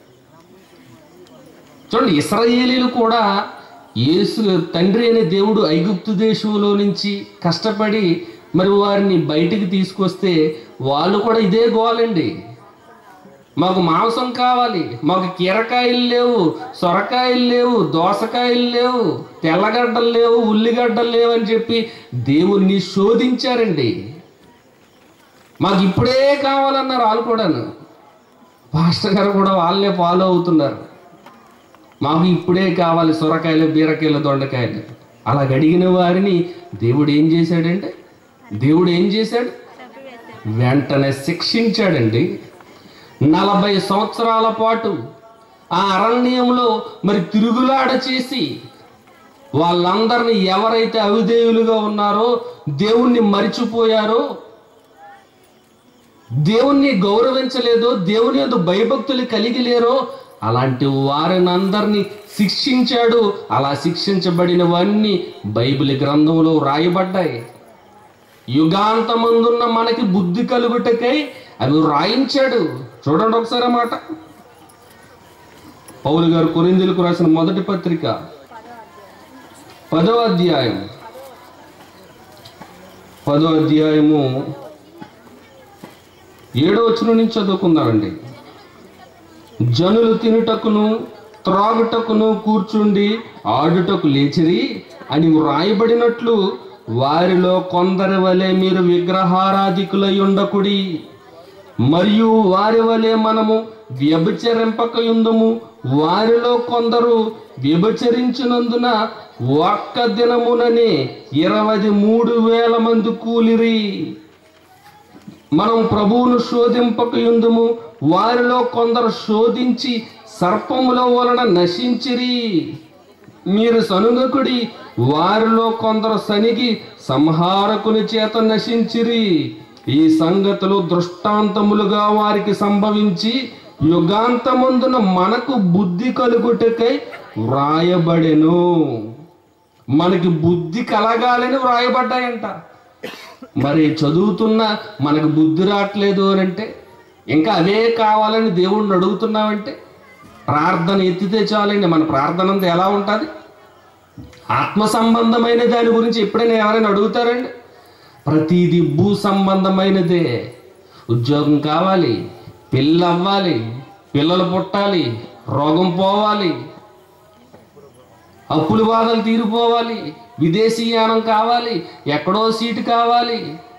చూడండి ఇస్రాయేలీలు కూడా యేసు తండ్రి అనే దేవుడు ఐగుప్తు దేశంలో నుంచి కష్టపడి మరి వారిని బయటికి తీసుకొస్తే వాళ్ళు కూడా ఇదే గోలండి మాకు మాంసం కావాలి మాకు కీరకాయలు లేవు సొరకాయలు లేవు దోసకాయలు లేవు తెల్లగడ్డలు లేవు ఉల్లిగడ్డలు లేవు అని చెప్పి దేవుణ్ణి శోధించారండి మాకు ఇప్పుడే కావాలన్నారు వాళ్ళు కూడాను పాస్టర్ గారు కూడా వాళ్ళే ఫాలో అవుతున్నారు మాకు ఇప్పుడే కావాలి సొరకాయలు బీరకాయలు దొండకాయలు అలా అడిగిన వారిని దేవుడు ఏం చేశాడంటే దేవుడు ఏం చేశాడు వెంటనే శిక్షించాడండి నలభై సంవత్సరాల పాటు ఆ అరణ్యంలో మరి తిరుగులాడ చేసి వాళ్ళందరినీ ఎవరైతే అవిధేయులుగా ఉన్నారో దేవుణ్ణి మరిచిపోయారో దేవుణ్ణి గౌరవించలేదో దేవుని యందు భయభక్తులు కలిగి లేరో అలాంటి వారిని అందరినీ శిక్షించాడు అలా శిక్షించబడినవన్నీ బైబిల్ గ్రంథంలో రాయబడ్డాయి యుగాంతమందున్న మనకి బుద్ధి కలుగుటకై అవి రాయించాడు చూడండి ఒకసారి ఆ మాట పౌలు గారు కొరిందులకు రాసిన మొదటి పత్రిక పదో అధ్యాయం పదో అధ్యాయము ఏడో వచనం నుంచి చదువుకుందామండి జనులు తినుటకును త్రాగుటకును కూర్చుండి ఆడుటకు లేచిరి అని వ్రాయబడినట్లు వారిలో కొందరి వలె మీరు విగ్రహారాధికులై ఉండకుడి మరియు వారి వలె మనము వ్యభిచరింపకయుందుము వారిలో కొందరు వ్యభిచరించినందున ఒక్క దినముననే ఇరవై మూడు వేల మంది కూలిరి మనం ప్రభువును శోధింపకయుందుము వారిలో కొందరు శోధించి సర్పముల వలన నశించిరి మీరు సనుగకుడి వారిలో కొందరు సనిగి సంహారకుని చేత నశించిరి ఈ సంగతులు దృష్టాంతములుగా వారికి సంభవించి యుగాంతమందున మనకు బుద్ధి కలుగుటకై వ్రాయబడెను మనకి బుద్ధి కలగాలని వ్రాయబడ్డాయంట మరి చదువుతున్నా మనకు బుద్ధి రావట్లేదు అని అంటే ఇంకా అవే కావాలని దేవుణ్ణి అడుగుతున్నామంటే ప్రార్థన ఎత్తితే చాలండి మన ప్రార్థన అంతా ఎలా ఉంటుంది ఆత్మ సంబంధమైన దాని గురించి ఎప్పుడైనా ఎవరైనా అడుగుతారండి ప్రతిదీ భూ సంబంధమైనదే ఉద్యోగం కావాలి పిల్ల అవ్వాలి పిల్లలు పుట్టాలి రోగం పోవాలి అప్పుల బాధలు తీరిపోవాలి విదేశీయానం కావాలి ఎక్కడో సీటు కావాలి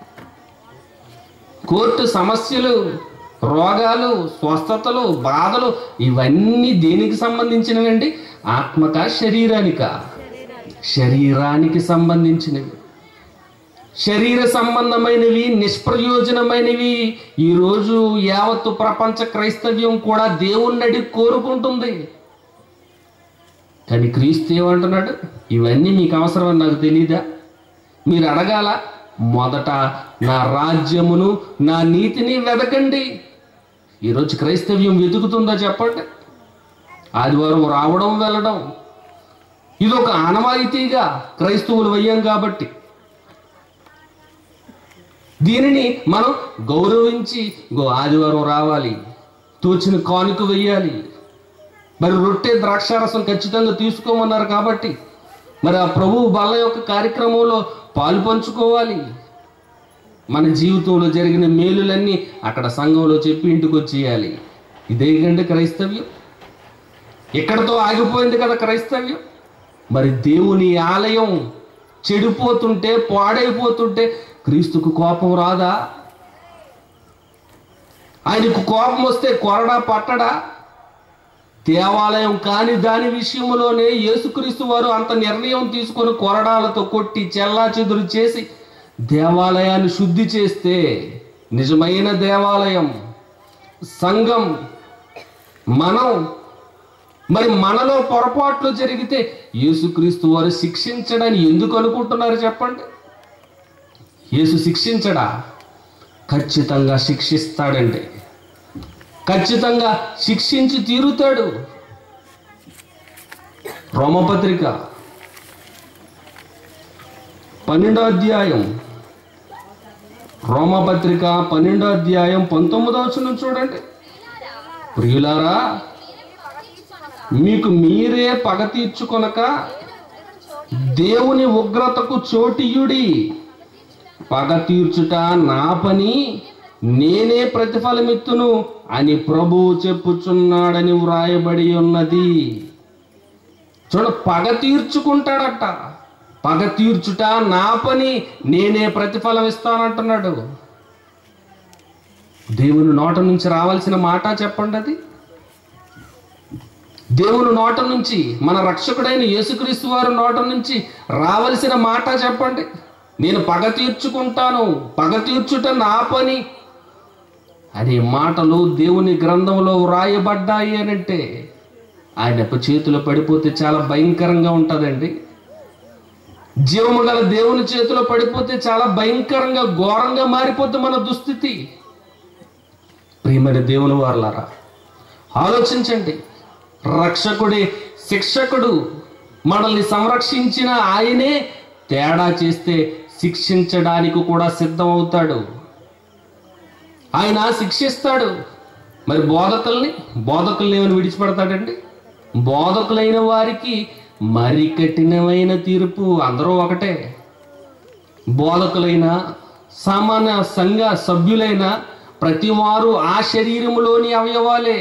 కోర్టు సమస్యలు రోగాలు స్వస్థతలు బాధలు ఇవన్నీ దేనికి సంబంధించినవండి ఆత్మక శరీరానిక శరీరానికి సంబంధించినవి శరీర సంబంధమైనవి నిష్ప్రయోజనమైనవి ఈరోజు యావత్తు ప్రపంచ క్రైస్తవ్యం కూడా దేవుణ్ణి అడిగి కోరుకుంటుంది కానీ క్రీస్తు ఏమంటున్నాడు ఇవన్నీ మీకు అవసరమని నాకు తెలీదా మీరు అడగాల మొదట నా రాజ్యమును నా నీతిని వెదకండి ఈరోజు క్రైస్తవ్యం వెతుకుతుందా చెప్పండి ఆదివారం రావడం వెళ్ళడం ఇది ఒక ఆనవాయితీగా క్రైస్తవులు అయ్యాం కాబట్టి దీనిని మనం గౌరవించి గో ఆదివారం రావాలి తోచిన కానుక వెయ్యాలి మరి రొట్టె ద్రాక్షారసం ఖచ్చితంగా తీసుకోమన్నారు కాబట్టి మరి ఆ ప్రభువు బల్ల యొక్క కార్యక్రమంలో పాలు పంచుకోవాలి మన జీవితంలో జరిగిన మేలులన్నీ అక్కడ సంఘంలో చెప్పి ఇంటికి వచ్చేయాలి ఇదే కంటే క్రైస్తవ్యం ఎక్కడతో ఆగిపోయింది కదా క్రైస్తవ్యం మరి దేవుని ఆలయం చెడిపోతుంటే పాడైపోతుంటే క్రీస్తుకు కోపం రాదా ఆయనకు కోపం వస్తే కొరడా పట్టడా దేవాలయం కాని దాని విషయంలోనే యేసుక్రీస్తు వారు అంత నిర్ణయం తీసుకొని కొరడాలతో కొట్టి చెల్లా చెదురు చేసి దేవాలయాన్ని శుద్ధి చేస్తే నిజమైన దేవాలయం సంఘం మనం మరి మనలో పొరపాట్లు జరిగితే యేసుక్రీస్తు వారు శిక్షించడని ఎందుకు అనుకుంటున్నారు చెప్పండి యేసు శిక్షించడా ఖచ్చితంగా శిక్షిస్తాడండి ఖచ్చితంగా శిక్షించి తీరుతాడు రోమపత్రిక పన్నెండో అధ్యాయం రోమపత్రిక పన్నెండో అధ్యాయం పంతొమ్మిదో వచనం చూడండి ప్రియులారా మీకు మీరే పగ తీర్చుకొనక దేవుని ఉగ్రతకు చోటియుడి పగ తీర్చుట నా పని నేనే ప్రతిఫలమిత్తును అని ప్రభువు చెప్పుచున్నాడని వ్రాయబడి ఉన్నది చూడ పగ తీర్చుకుంటాడట పగ తీర్చుట నా పని నేనే ప్రతిఫలం ఇస్తానంటున్నాడు దేవుని నోట నుంచి రావాల్సిన మాట చెప్పండి అది దేవుని నోట నుంచి మన రక్షకుడైన యేసుక్రీస్తు వారి నోట నుంచి రావలసిన మాట చెప్పండి నేను పగ తీర్చుకుంటాను పగ తీర్చుట నా పని అనే మాటలు దేవుని గ్రంథంలో వ్రాయబడ్డాయి అని అంటే ఆయన చేతిలో పడిపోతే చాలా భయంకరంగా ఉంటుందండి జీవము గల దేవుని చేతిలో పడిపోతే చాలా భయంకరంగా ఘోరంగా మారిపోతుంది మన దుస్థితి ప్రియమైన దేవుని వారలారా ఆలోచించండి రక్షకుడి శిక్షకుడు మనల్ని సంరక్షించిన ఆయనే తేడా చేస్తే శిక్షించడానికి కూడా సిద్ధమవుతాడు ఆయన శిక్షిస్తాడు మరి బోధకుల్ని బోధకుల్ని ఏమైనా విడిచిపెడతాడండి బోధకులైన వారికి మరి కఠినమైన తీర్పు అందరూ ఒకటే బోధకులైన సామాన్య సంఘ సభ్యులైన ప్రతివారు ఆ శరీరములోని అవయవాలే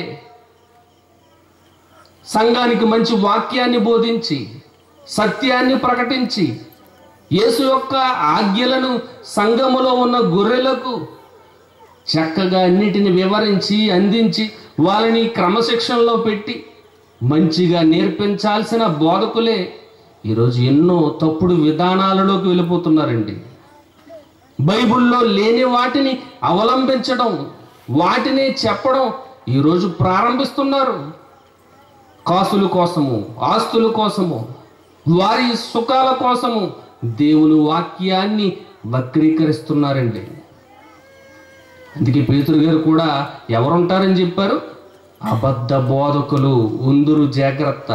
సంఘానికి మంచి వాక్యాన్ని బోధించి సత్యాన్ని ప్రకటించి యేసు యొక్క ఆజ్ఞలను సంఘములో ఉన్న గొర్రెలకు చక్కగా అన్నిటిని వివరించి అందించి వాళ్ళని క్రమశిక్షణలో పెట్టి మంచిగా నేర్పించాల్సిన బోధకులే ఈరోజు ఎన్నో తప్పుడు విధానాలలోకి వెళ్ళిపోతున్నారండి బైబిల్లో లేని వాటిని అవలంబించడం వాటిని చెప్పడం ఈరోజు ప్రారంభిస్తున్నారు కాసుల కోసము ఆస్తుల కోసము వారి సుఖాల కోసము దేవుని వాక్యాన్ని వక్రీకరిస్తున్నారండి అందుకే పేతురు గారు కూడా ఎవరుంటారని చెప్పారు అబద్ధ బోధకులు ఉందురు జాగ్రత్త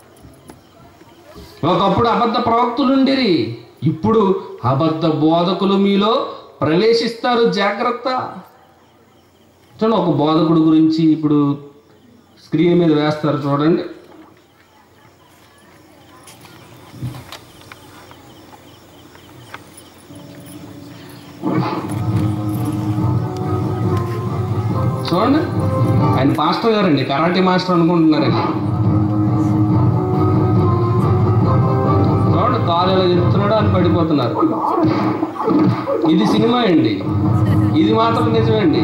ఒకప్పుడు అబద్ధ ప్రవక్తులు ఉండిరి ఇప్పుడు అబద్ధ బోధకులు మీలో ప్రవేశిస్తారు జాగ్రత్త చూడండి ఒక బోధకుడు గురించి ఇప్పుడు స్క్రీన్ మీద వేస్తారు చూడండి చూడండి ఆయన మాస్టర్ గారండి కరాటే మాస్టర్ అనుకుంటున్నారండి చూడండి కాలు ఎలా చెప్తున్నాడో అని పడిపోతున్నారు ఇది సినిమా అండి ఇది మాత్రం నిజమండి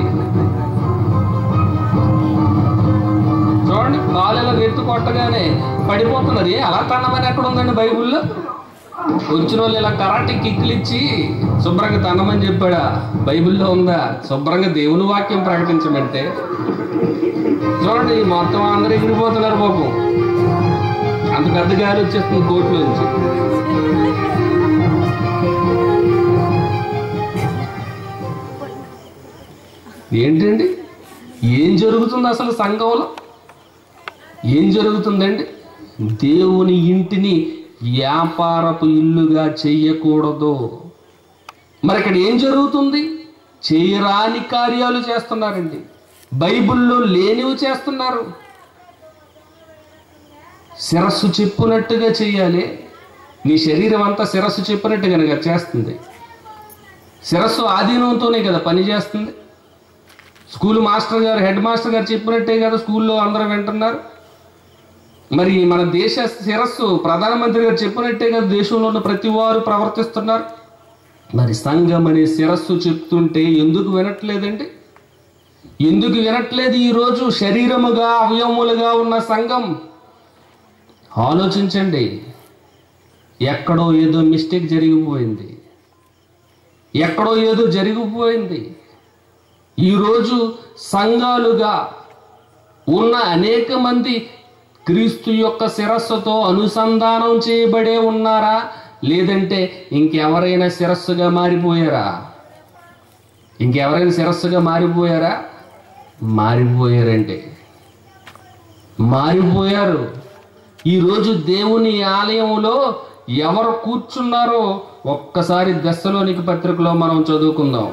చూడండి కాలు ఇలా ఎత్తు కొట్టగానే పడిపోతున్నది అలా తన్నమని ఎక్కడ ఉందండి బైబుల్లో వచ్చిన వాళ్ళు ఇలా కరాటే కిక్కులు ఇచ్చి శుభ్రంగా తన్నమని చెప్పాడా బైబిల్లో ఉందా శుభ్రంగా దేవుని వాక్యం ప్రకటించమంటే చూడండి మొత్తం అందరూ ఎగిరిపోతున్నారు బాబు అంత పెద్ద గాలి వచ్చేస్తుంది కోర్టు నుంచి ఏంటండి ఏం జరుగుతుంది అసలు సంఘంలో ఏం జరుగుతుందండి దేవుని ఇంటిని వ్యాపారపు ఇల్లుగా చెయ్యకూడదు మరి ఇక్కడ ఏం జరుగుతుంది చేయరాని కార్యాలు చేస్తున్నారండి బైబిల్లో లేనివి చేస్తున్నారు శిరస్సు చెప్పినట్టుగా చేయాలి నీ శరీరం అంతా శిరస్సు చెప్పినట్టు కనుక చేస్తుంది శిరస్సు ఆధీనంతోనే కదా పని చేస్తుంది స్కూల్ మాస్టర్ గారు హెడ్ మాస్టర్ గారు చెప్పినట్టే కదా స్కూల్లో అందరూ వింటున్నారు మరి మన దేశ శిరస్సు ప్రధానమంత్రి గారు చెప్పినట్టే కదా దేశంలో ఉన్న ప్రతి వారు ప్రవర్తిస్తున్నారు మరి సంఘం అనే శిరస్సు చెప్తుంటే ఎందుకు వినట్లేదండి ఎందుకు వినట్లేదు ఈరోజు శరీరముగా అవయవములుగా ఉన్న సంఘం ఆలోచించండి ఎక్కడో ఏదో మిస్టేక్ జరిగిపోయింది ఎక్కడో ఏదో జరిగిపోయింది ఈరోజు సంఘాలుగా ఉన్న అనేక మంది క్రీస్తు యొక్క శిరస్సుతో అనుసంధానం చేయబడే ఉన్నారా లేదంటే ఇంకెవరైనా శిరస్సుగా మారిపోయారా ఇంకెవరైనా శిరస్సుగా మారిపోయారా మారిపోయారండి మారిపోయారు ఈరోజు దేవుని ఆలయంలో ఎవరు కూర్చున్నారో ఒక్కసారి దశలోనికి పత్రికలో మనం చదువుకుందాం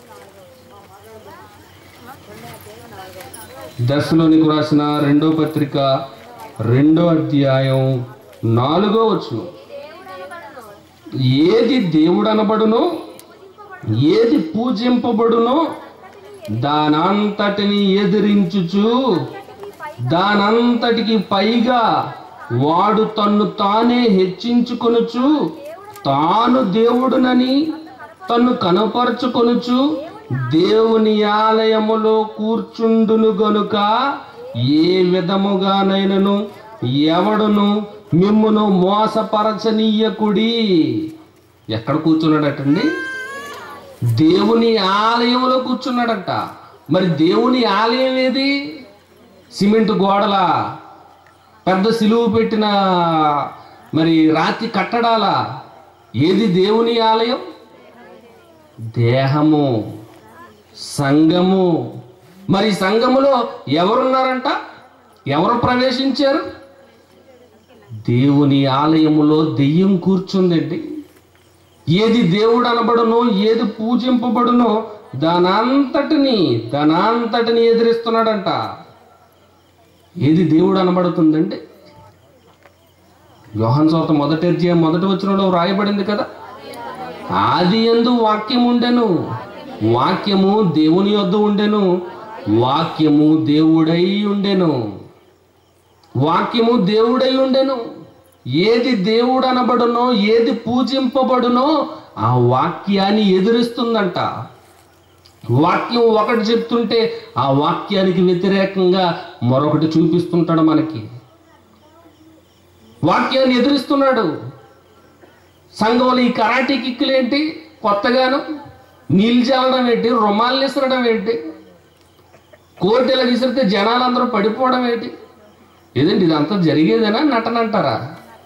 దశలోనికి రాసిన రెండో పత్రిక రెండో అధ్యాయం నాలుగో వచ్చును ఏది దేవుడు అనబడును ఏది పూజింపబడునో దానంతటిని ఎదిరించుచు దానంతటికి పైగా వాడు తన్ను తానే హెచ్చించుకొనుచు తాను దేవుడునని తన్ను కనపరుచుకొనుచు దేవుని ఆలయములో కూర్చుండును గనుక ఏ విధముగానైనను ఎవడును మిమ్మును మోసపరచనీయకుడి ఎక్కడ కూర్చున్నాడటండి దేవుని ఆలయంలో కూర్చున్నాడంట మరి దేవుని ఆలయం ఏది సిమెంట్ గోడల పెద్ద సిలువు పెట్టిన మరి రాతి కట్టడాల ఏది దేవుని ఆలయం దేహము సంఘము మరి సంఘములో ఎవరున్నారంట ఎవరు ప్రవేశించారు దేవుని ఆలయములో దెయ్యం కూర్చుందండి ఏది దేవుడు అనబడునో ఏది పూజింపబడునో దానంతటిని దానంతటిని ఎదిరిస్తున్నాడంట ఏది దేవుడు అనబడుతుందండి యోహన్ సోత మొదటి అధ్యాయం మొదటి వచ్చినలో వ్రాయబడింది కదా ఆది ఎందు వాక్యం ఉండెను వాక్యము దేవుని యొద్ద ఉండెను వాక్యము దేవుడై ఉండెను వాక్యము దేవుడై ఉండెను ఏది దేవుడు అనబడునో ఏది పూజింపబడునో ఆ వాక్యాన్ని ఎదురిస్తుందంట వాక్యం ఒకటి చెప్తుంటే ఆ వాక్యానికి వ్యతిరేకంగా మరొకటి చూపిస్తుంటాడు మనకి వాక్యాన్ని ఎదురిస్తున్నాడు సంఘంలో ఈ కరాటీ కిక్కులేంటి కొత్తగాను నీళ్ళు చల్లడం ఏంటి రుమాలు విసరడం ఏంటి కోర్టులకు విసిరితే జనాలందరూ పడిపోవడం ఏంటి ఏదండి ఇదంతా జరిగేదేనా నటన అంటారా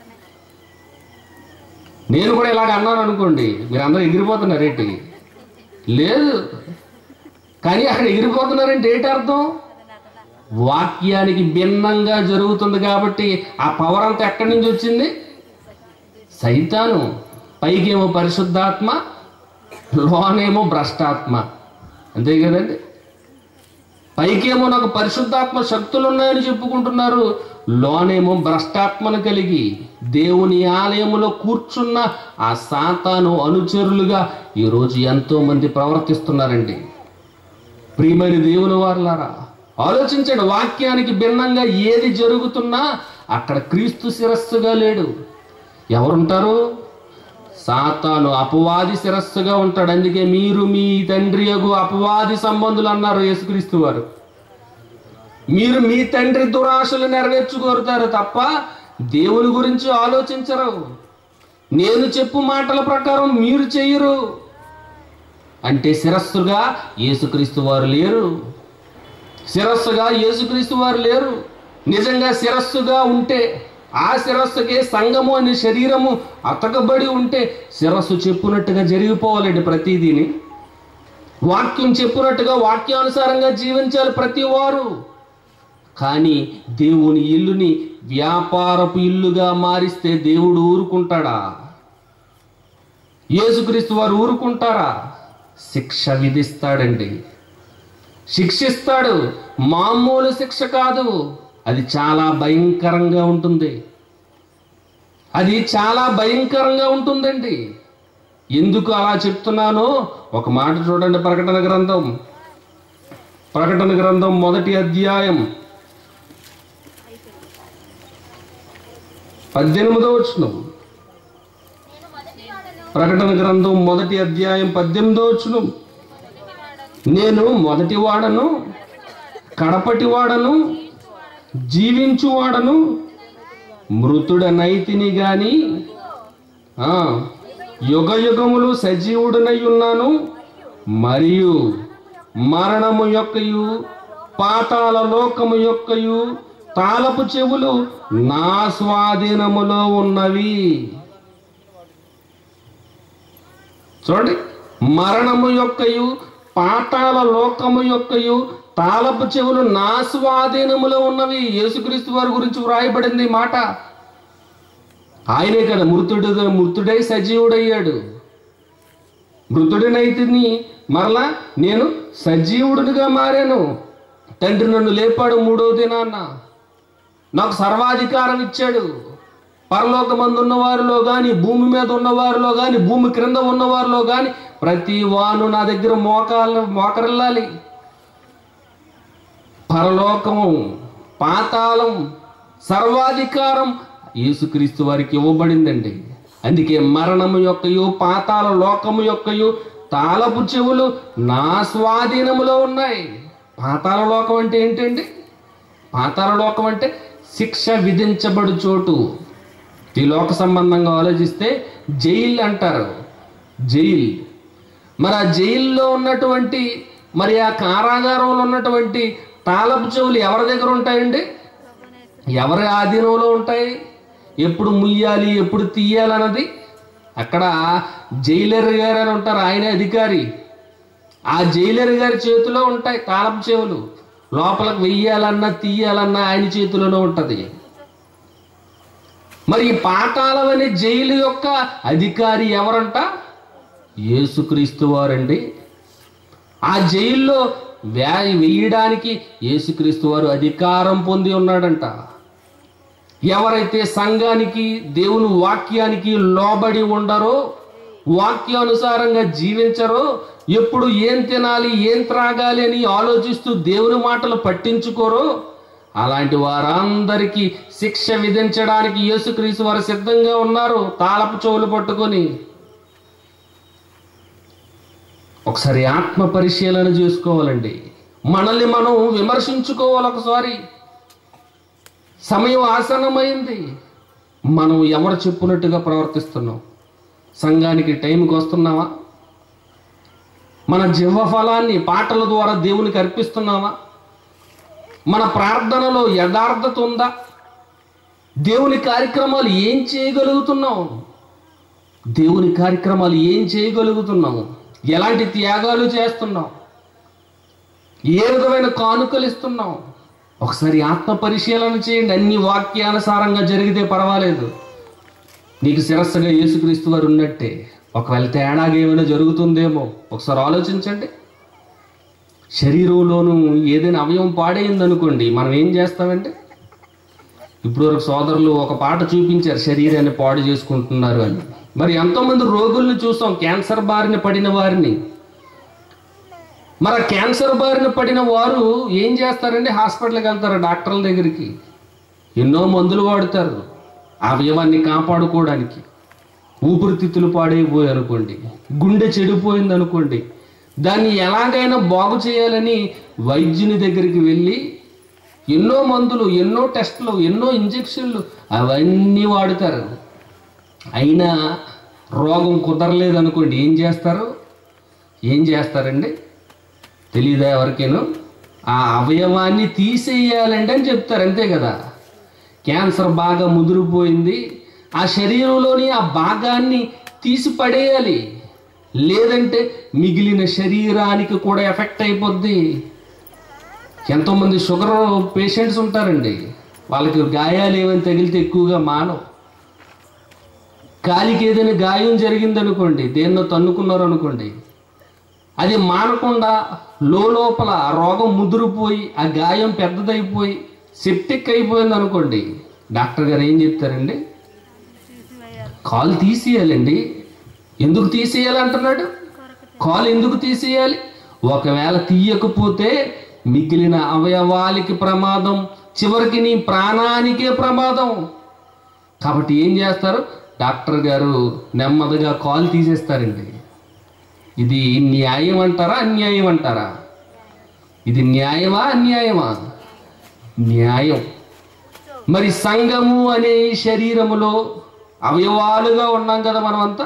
నేను కూడా ఇలాగ అన్నాను అనుకోండి మీరు అందరూ ఎగిరిపోతున్నారేంటి లేదు కానీ అక్కడ ఎగిరిపోతున్నారంటే ఏంటి అర్థం వాక్యానికి భిన్నంగా జరుగుతుంది కాబట్టి ఆ పవర్ అంతా ఎక్కడి నుంచి వచ్చింది సైతాను పైకేమో పరిశుద్ధాత్మ లోనేమో భ్రష్టాత్మ అంతే కదండి పైకేమో నాకు పరిశుద్ధాత్మ శక్తులు ఉన్నాయని చెప్పుకుంటున్నారు లోనేమో భ్రష్టాత్మను కలిగి దేవుని ఆలయములో కూర్చున్న ఆ సాతాను అనుచరులుగా ఈరోజు ఎంతో మంది ప్రవర్తిస్తున్నారండి ప్రియమైన దేవుని వారులారా ఆలోచించండి వాక్యానికి భిన్నంగా ఏది జరుగుతున్నా అక్కడ క్రీస్తు శిరస్సుగా లేడు ఎవరుంటారు సాతాను అపవాది శిరస్సుగా ఉంటాడు అందుకే మీరు మీ తండ్రి యగు అపవాది సంబంధులు అన్నారు యేసుక్రీస్తు వారు మీరు మీ తండ్రి దురాశలు నెరవేర్చుకోరుతారు తప్ప దేవుని గురించి ఆలోచించరు నేను చెప్పు మాటల ప్రకారం మీరు చెయ్యరు అంటే శిరస్సుగా యేసుక్రీస్తు వారు లేరు శిరస్సుగా యేసుక్రీస్తు వారు లేరు నిజంగా శిరస్సుగా ఉంటే ఆ శిరస్సుకే సంఘము అనే శరీరము అతకబడి ఉంటే శిరస్సు చెప్పునట్టుగా జరిగిపోవాలండి ప్రతిదీని వాక్యం చెప్పినట్టుగా వాక్యానుసారంగా జీవించాలి ప్రతి వారు కానీ దేవుని ఇల్లుని వ్యాపారపు ఇల్లుగా మారిస్తే దేవుడు ఊరుకుంటాడా యేసుక్రీస్తు వారు ఊరుకుంటారా శిక్ష విధిస్తాడండి శిక్షిస్తాడు మామూలు శిక్ష కాదు అది చాలా భయంకరంగా ఉంటుంది అది చాలా భయంకరంగా ఉంటుందండి ఎందుకు అలా చెప్తున్నానో ఒక మాట చూడండి ప్రకటన గ్రంథం ప్రకటన గ్రంథం మొదటి అధ్యాయం పద్దెనిమిదో వచనం ప్రకటన గ్రంథం మొదటి అధ్యాయం పద్దెనిమిదో వచనం నేను మొదటి వాడను కడపటి వాడను జీవించువాడను మృతుడనైతిని గాని ఆ, యుగ యుగములు సజీవుడనై ఉన్నాను మరియు మరణము యొక్కయు పాతాల లోకము యొక్కయు తాళపు చెవులు నా స్వాధీనములో ఉన్నవి చూడండి మరణము యొక్కయు పాతాల లోకము యొక్కయు తాళపు చెవులు నా స్వాధీనములో ఉన్నవి యేసుక్రీస్తు వారి గురించి వ్రాయబడింది ఈ మాట ఆయనే కదా మృతుడు మృతుడై సజీవుడయ్యాడు మృతుడినైతిని మరలా నేను సజీవుడిగా మారాను తండ్రి నన్ను లేపాడు మూడో దినాన్న నాకు సర్వాధికారం ఇచ్చాడు పరలోకమందు ఉన్నవారిలో కానీ భూమి మీద ఉన్నవారిలో కానీ భూమి క్రింద ఉన్నవారిలో కానీ ప్రతి వాను నా దగ్గర మోకాలు మోకరిల్లాలి పరలోకము పాతాళం సర్వాధికారం యేసుక్రీస్తు వారికి ఇవ్వబడిందండి అందుకే మరణము యొక్కయు పాతాల లోకము యొక్కయు తాళపు చెవులు నా స్వాధీనములో ఉన్నాయి పాతాల లోకం అంటే ఏంటండి పాతాల లోకం అంటే శిక్ష విధించబడు చోటు ఈ లోక సంబంధంగా ఆలోచిస్తే జైలు అంటారు జైలు మరి ఆ జైల్లో ఉన్నటువంటి మరి ఆ కారాగారంలో ఉన్నటువంటి తాళపు చెవులు ఎవరి దగ్గర ఉంటాయండి ఎవరి ఆధీనంలో ఉంటాయి ఎప్పుడు ముయ్యాలి ఎప్పుడు తీయాలి అన్నది అక్కడ జైలర్ గారు అని ఉంటారు ఆయనే అధికారి ఆ జైలర్ గారి చేతిలో ఉంటాయి తాళపు చెవులు లోపలికి వెయ్యాలన్నా తీయాలన్నా ఆయన చేతిలోనే ఉంటది మరి ఈ పాతాళం అనే జైలు యొక్క అధికారి ఎవరంట యేసుక్రీస్తు వారండి ఆ జైల్లో వ్యా వేయడానికి యేసుక్రీస్తు వారు అధికారం పొంది ఉన్నాడంట ఎవరైతే సంఘానికి దేవుని వాక్యానికి లోబడి ఉండరో వాక్యానుసారంగా జీవించరో ఎప్పుడు ఏం తినాలి ఏం త్రాగాలి అని ఆలోచిస్తూ దేవుని మాటలు పట్టించుకోరో అలాంటి వారందరికీ శిక్ష విధించడానికి యేసుక్రీస్తు వారు సిద్ధంగా ఉన్నారు తాళపు చెవులు పట్టుకొని ఒకసారి ఆత్మ పరిశీలన చేసుకోవాలండి మనల్ని మనం విమర్శించుకోవాలి ఒకసారి సమయం ఆసన్నమైంది మనం ఎవరు చెప్పినట్టుగా ప్రవర్తిస్తున్నాం సంఘానికి టైంకి వస్తున్నావా మన జీవ ఫలాన్ని పాటల ద్వారా దేవునికి అర్పిస్తున్నావా మన ప్రార్థనలో యథార్థత ఉందా దేవుని కార్యక్రమాలు ఏం చేయగలుగుతున్నాం దేవుని కార్యక్రమాలు ఏం చేయగలుగుతున్నాము ఎలాంటి త్యాగాలు చేస్తున్నాం ఏ విధమైన కానుకలు ఇస్తున్నాం ఒకసారి ఆత్మ పరిశీలన చేయండి అన్ని వాక్యానుసారంగా జరిగితే పర్వాలేదు నీకు శిరస్సుగా యేసుక్రీస్తు వారు ఉన్నట్టే ఒకవేళ తేడాగా ఏమైనా జరుగుతుందేమో ఒకసారి ఆలోచించండి శరీరంలోనూ ఏదైనా అవయవం పాడైంది అనుకోండి మనం ఏం చేస్తామంటే ఇప్పుడు వరకు సోదరులు ఒక పాట చూపించారు శరీరాన్ని పాడు చేసుకుంటున్నారు అని మరి ఎంతోమంది రోగుల్ని చూసాం క్యాన్సర్ బారిన పడిన వారిని మరి ఆ క్యాన్సర్ బారిన పడిన వారు ఏం చేస్తారండి హాస్పిటల్కి వెళ్తారు డాక్టర్ల దగ్గరికి ఎన్నో మందులు వాడతారు ఆ అవయవాన్ని కాపాడుకోవడానికి ఊపిరితిత్తులు పాడైపోయి అనుకోండి గుండె చెడిపోయింది అనుకోండి దాన్ని ఎలాగైనా బాగు చేయాలని వైద్యుని దగ్గరికి వెళ్ళి ఎన్నో మందులు ఎన్నో టెస్టులు ఎన్నో ఇంజెక్షన్లు అవన్నీ వాడుతారు అయినా రోగం కుదరలేదు అనుకోండి ఏం చేస్తారు ఏం చేస్తారండి తెలీదా ఎవరికేను ఆ అవయవాన్ని తీసేయాలండి అని చెప్తారు అంతే కదా క్యాన్సర్ బాగా ముదిరిపోయింది ఆ శరీరంలోని ఆ భాగాన్ని తీసి పడేయాలి లేదంటే మిగిలిన శరీరానికి కూడా ఎఫెక్ట్ అయిపోద్ది ఎంతోమంది షుగర్ పేషెంట్స్ ఉంటారండి వాళ్ళకి గాయాలు ఏమైనా తగిలితే ఎక్కువగా మానవు కాలికి ఏదైనా గాయం జరిగిందనుకోండి దేన్నో తన్నుకున్నారు అనుకోండి అది మానకుండా లోపల ఆ రోగం ముదిరిపోయి ఆ గాయం పెద్దదైపోయి సెప్టిక్ అయిపోయింది అనుకోండి డాక్టర్ గారు ఏం చెప్తారండి కాలు తీసేయాలండి ఎందుకు తీసేయాలంటున్నాడు కాలు ఎందుకు తీసేయాలి ఒకవేళ తీయకపోతే మిగిలిన అవయవాలకి ప్రమాదం చివరికి నీ ప్రాణానికే ప్రమాదం కాబట్టి ఏం చేస్తారు డాక్టర్ గారు నెమ్మదిగా కాలు తీసేస్తారండి ఇది న్యాయం అంటారా అన్యాయం అంటారా ఇది న్యాయమా అన్యాయమా న్యాయం మరి సంఘము అనే ఈ శరీరములో అవయవాలుగా ఉన్నాం కదా మనమంతా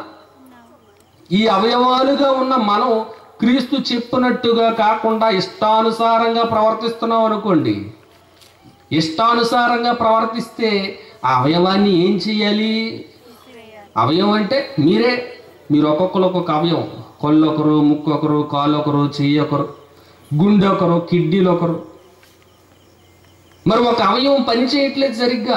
ఈ అవయవాలుగా ఉన్న మనం క్రీస్తు చెప్పినట్టుగా కాకుండా ఇష్టానుసారంగా ప్రవర్తిస్తున్నాం అనుకోండి ఇష్టానుసారంగా ప్రవర్తిస్తే ఆ అవయవాన్ని ఏం చేయాలి అవయవం అంటే మీరే మీరు ఒక్కొక్కరు ఒక్కొక్క అవయవం కళ్ళు ఒకరు ముక్కు ఒకరు కాలు ఒకరు చెయ్యి ఒకరు గుండె ఒకరు కిడ్నీలు ఒకరు మరి ఒక అవయవం పని చేయట్లేదు సరిగ్గా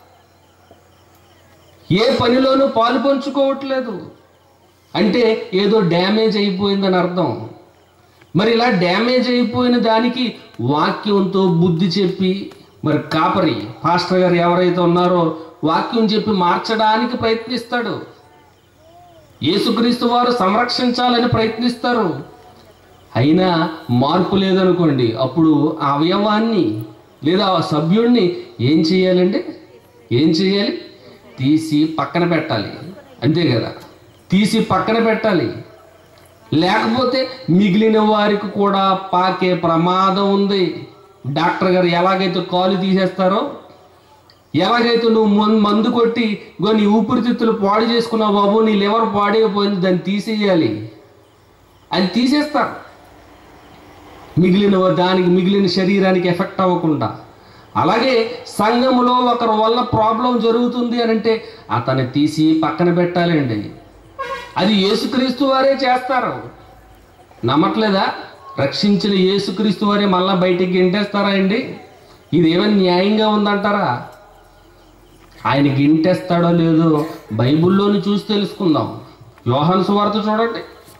ఏ పనిలోనూ పాలు పంచుకోవట్లేదు అంటే ఏదో డ్యామేజ్ అయిపోయిందని అర్థం మరి ఇలా డ్యామేజ్ అయిపోయిన దానికి వాక్యంతో బుద్ధి చెప్పి మరి కాపరి పాస్టర్ గారు ఎవరైతే ఉన్నారో వాక్యం చెప్పి మార్చడానికి ప్రయత్నిస్తాడు యేసుక్రీస్తు వారు సంరక్షించాలని ప్రయత్నిస్తారు అయినా మార్పు లేదనుకోండి అప్పుడు ఆ అవయవాన్ని లేదా ఆ సభ్యుడిని ఏం చేయాలండి ఏం చేయాలి తీసి పక్కన పెట్టాలి అంతే కదా తీసి పక్కన పెట్టాలి లేకపోతే మిగిలిన వారికి కూడా పాకే ప్రమాదం ఉంది డాక్టర్ గారు ఎలాగైతే కాలు తీసేస్తారో ఎలాగైతే నువ్వు మం- మందు కొట్టి ఇగో నీ ఊపిరితిత్తులు పాడు చేసుకున్నావు బాబు నీ లివర్ పాడైపోయింది దాన్ని తీసేయాలి అది తీసేస్తారు మిగిలిన దానికి మిగిలిన శరీరానికి ఎఫెక్ట్ అవ్వకుండా అలాగే సంఘములో ఒకరి వల్ల ప్రాబ్లం జరుగుతుంది అని అంటే అతన్ని తీసి పక్కన పెట్టాలండి అది యేసుక్రీస్తు వారే చేస్తారు నమ్మట్లేదా రక్షించిన యేసుక్రీస్తు వారే మళ్ళా బయటికి గింటేస్తారా అండి ఇదేమైనా న్యాయంగా ఉందంటారా ఆయన గింటేస్తాడో లేదో బైబిల్లోని చూసి తెలుసుకుందాం యోహాను సువార్త చూడండి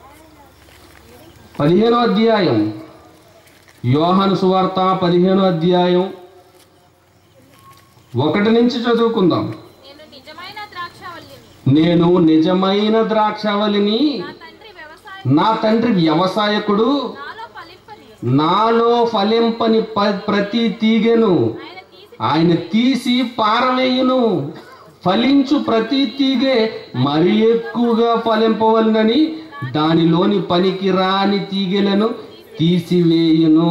పదిహేనో అధ్యాయం యోహాను సువార్త పదిహేనో అధ్యాయం ఒకటి నుంచి చదువుకుందాం నేను నిజమైన ద్రాక్షావల్లిని నేను నిజమైన ద్రాక్షవల్లిని నా తండ్రి వ్యవసాయం నా తండ్రి వ్యవసాయకుడు నాలో ఫలింపని నాలో ఫలింపని ప- ప్రతి తీగెను ఆయన తీసి ఆయన తీసి పారవేయును ఫలించు ప్రతి తీగె మరి ఎక్కువగా ఫలింపవలనని దానిలోని పనికి రాని తీగెలను తీసివేయును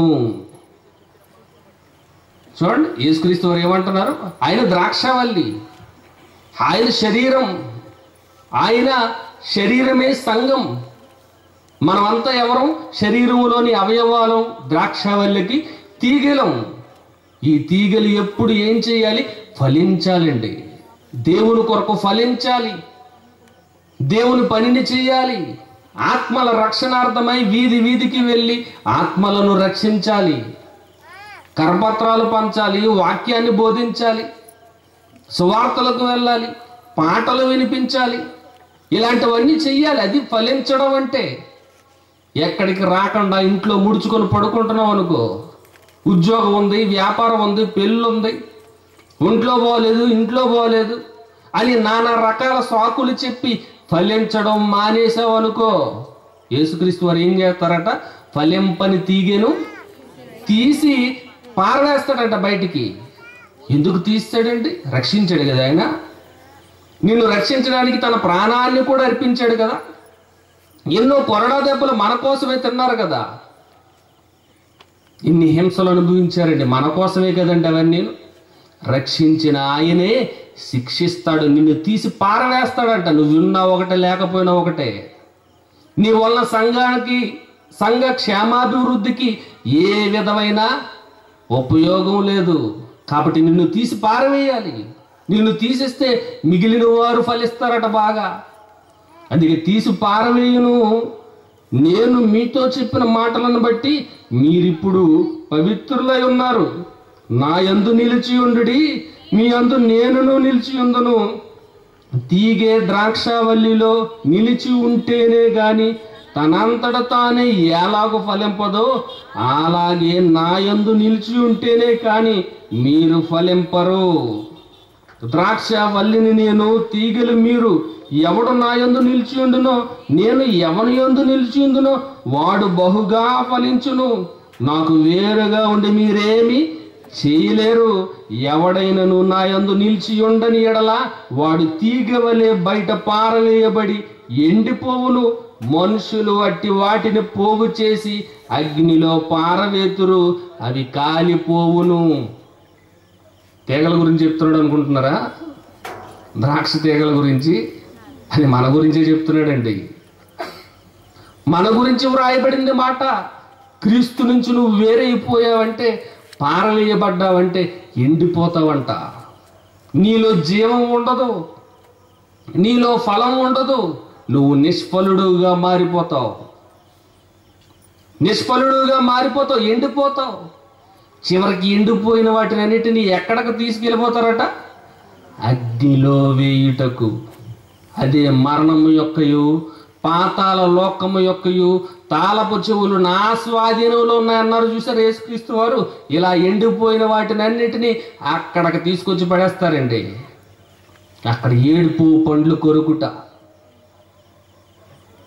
చూడండి యేసుక్రీస్తు వారు ఏమంటున్నారు ఆయన ద్రాక్షవల్లి ఆయన శరీరం ఆయన శరీరమే సంఘం మనమంతా ఎవరం శరీరములోని అవయవాలం ద్రాక్షవల్లికి తీగలం ఈ తీగలు ఎప్పుడు ఏం చేయాలి ఫలించాలండి దేవుని కొరకు ఫలించాలి దేవుని పనిని చేయాలి ఆత్మల రక్షణార్థమై వీధి వీధికి వెళ్ళి ఆత్మలను రక్షించాలి కరపత్రాలు పంచాలి వాక్యాన్ని బోధించాలి సువార్తలకు వెళ్ళాలి పాటలు వినిపించాలి ఇలాంటివన్నీ చెయ్యాలి అది ఫలించడం అంటే ఎక్కడికి రాకుండా ఇంట్లో ముడుచుకొని పడుకుంటున్నాం అనుకో ఉద్యోగం ఉంది వ్యాపారం ఉంది పెళ్ళి ఉంది ఒంట్లో పోలేదు ఇంట్లో పోలేదు అని నానా రకాల సాకులు చెప్పి ఫలించడం మానేసావు అనుకో యేసుక్రీస్తు వారు ఏం చేస్తారట ఫలింపని తీగెను తీసి పారవేస్తాడంట బయటికి ఎందుకు తీస్తాడండి రక్షించాడు కదా ఆయన నిన్ను రక్షించడానికి తన ప్రాణాన్ని కూడా అర్పించాడు కదా ఎన్నో కొరడా దెబ్బలు మన కోసమే తిన్నారు కదా ఇన్ని హింసలు అనుభవించారండి మన కోసమే కదండి అవన్నీ రక్షించిన ఆయనే శిక్షిస్తాడు నిన్ను తీసి పారవేస్తాడంట నువ్వు ఉన్నా ఒకటే లేకపోయినా ఒకటే నీ వల్ల సంఘానికి సంఘ క్షేమాభివృద్ధికి ఏ విధమైన ఉపయోగం లేదు కాబట్టి నిన్ను తీసి పారవేయాలి నిన్ను తీసేస్తే మిగిలిన వారు ఫలిస్తారట బాగా అందుకే తీసి పారవేయును నేను మీతో చెప్పిన మాటలను బట్టి మీరిప్పుడు పవిత్రులై ఉన్నారు నా యందు నిలిచి ఉండుడి మీ అందు నేనును నిలిచి ఉందును తీగే ద్రాక్షావల్లిలో నిలిచి ఉంటేనే గాని తనంతట తానే ఎలాగో ఫలింపదో అలాగే నా యందు నిలిచి ఉంటేనే కాని మీరు ఫలింపరు ద్రాక్ష వల్లిని నేను తీగలు మీరు ఎవడు నా యందు నిలిచి ఉండునో నేను ఎవని యందు నిలిచి ఉండునో వాడు బహుగా ఫలించును నాకు వేరుగా ఉండి మీరేమి చేయలేరు ఎవడైనను నా యందు నిలిచి ఉండని ఎడల వాడు తీగ వలె బయట పారవేయబడి ఎండిపోవును మనుషులు అట్టి వాటిని పోగు చేసి అగ్నిలో పారవేతురు అవి కాలిపోవును తీగల గురించి చెప్తున్నాడు అనుకుంటున్నారా ద్రాక్ష తీగల గురించి అది మన గురించే చెప్తున్నాడండి మన గురించి వ్రాయబడింది మాట క్రీస్తు నుంచి నువ్వు వేరైపోయావంటే పారవేయబడ్డావంటే ఎండిపోతావంట నీలో జీవం ఉండదు నీలో ఫలం ఉండదు నువ్వు నిష్ఫలుడుగా మారిపోతావు నిష్ఫలుడుగా మారిపోతావు ఎండిపోతావు చివరికి ఎండిపోయిన వాటిని అన్నిటినీ ఎక్కడికి తీసుకెళ్ళిపోతారట అగ్నిలో వేయుటకు అదే మరణము యొక్కయు పాతాల లోకము యొక్కయు తాళపు చెవులు నా స్వాధీనంలో ఉన్నాయన్నారు చూసారు యేసుక్రీస్తు వారు ఇలా ఎండిపోయిన వాటిని అన్నిటినీ అక్కడికి తీసుకొచ్చి పడేస్తారండి అక్కడ ఏడుపు పండ్లు కొరుకుట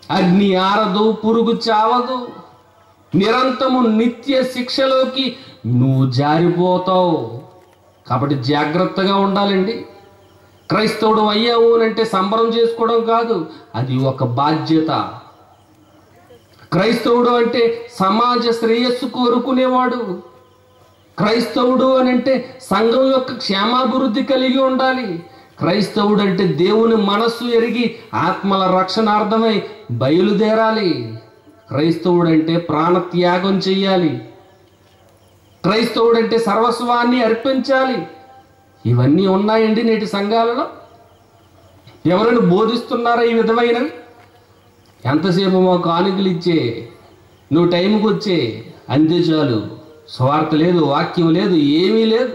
అగ్ని ఆరదు పురుగు చావదు నిరంతము నిత్య శిక్షలోకి నువ్వు జారిపోతావు కాబట్టి జాగ్రత్తగా ఉండాలండి క్రైస్తవుడు అయ్యావు అని అంటే సంబరం చేసుకోవడం కాదు అది ఒక బాధ్యత క్రైస్తవుడు అంటే సమాజ శ్రేయస్సు కోరుకునేవాడు క్రైస్తవుడు అని అంటే సంఘం యొక్క క్షేమాభివృద్ధి కలిగి ఉండాలి క్రైస్తవుడు అంటే దేవుని మనస్సు ఎరిగి ఆత్మల రక్షణార్థమై బయలుదేరాలి క్రైస్తవుడు అంటే ప్రాణత్యాగం చెయ్యాలి క్రైస్తవుడు అంటే సర్వస్వాన్ని అర్పించాలి ఇవన్నీ ఉన్నాయండి నేటి సంఘాలలో ఎవరైనా బోధిస్తున్నారా ఈ విధమైనవి ఎంతసేపు మా కానుకలు ఇచ్చే నువ్వు టైంకి వచ్చే అంతే చాలు స్వార్థ లేదు వాక్యం లేదు ఏమీ లేదు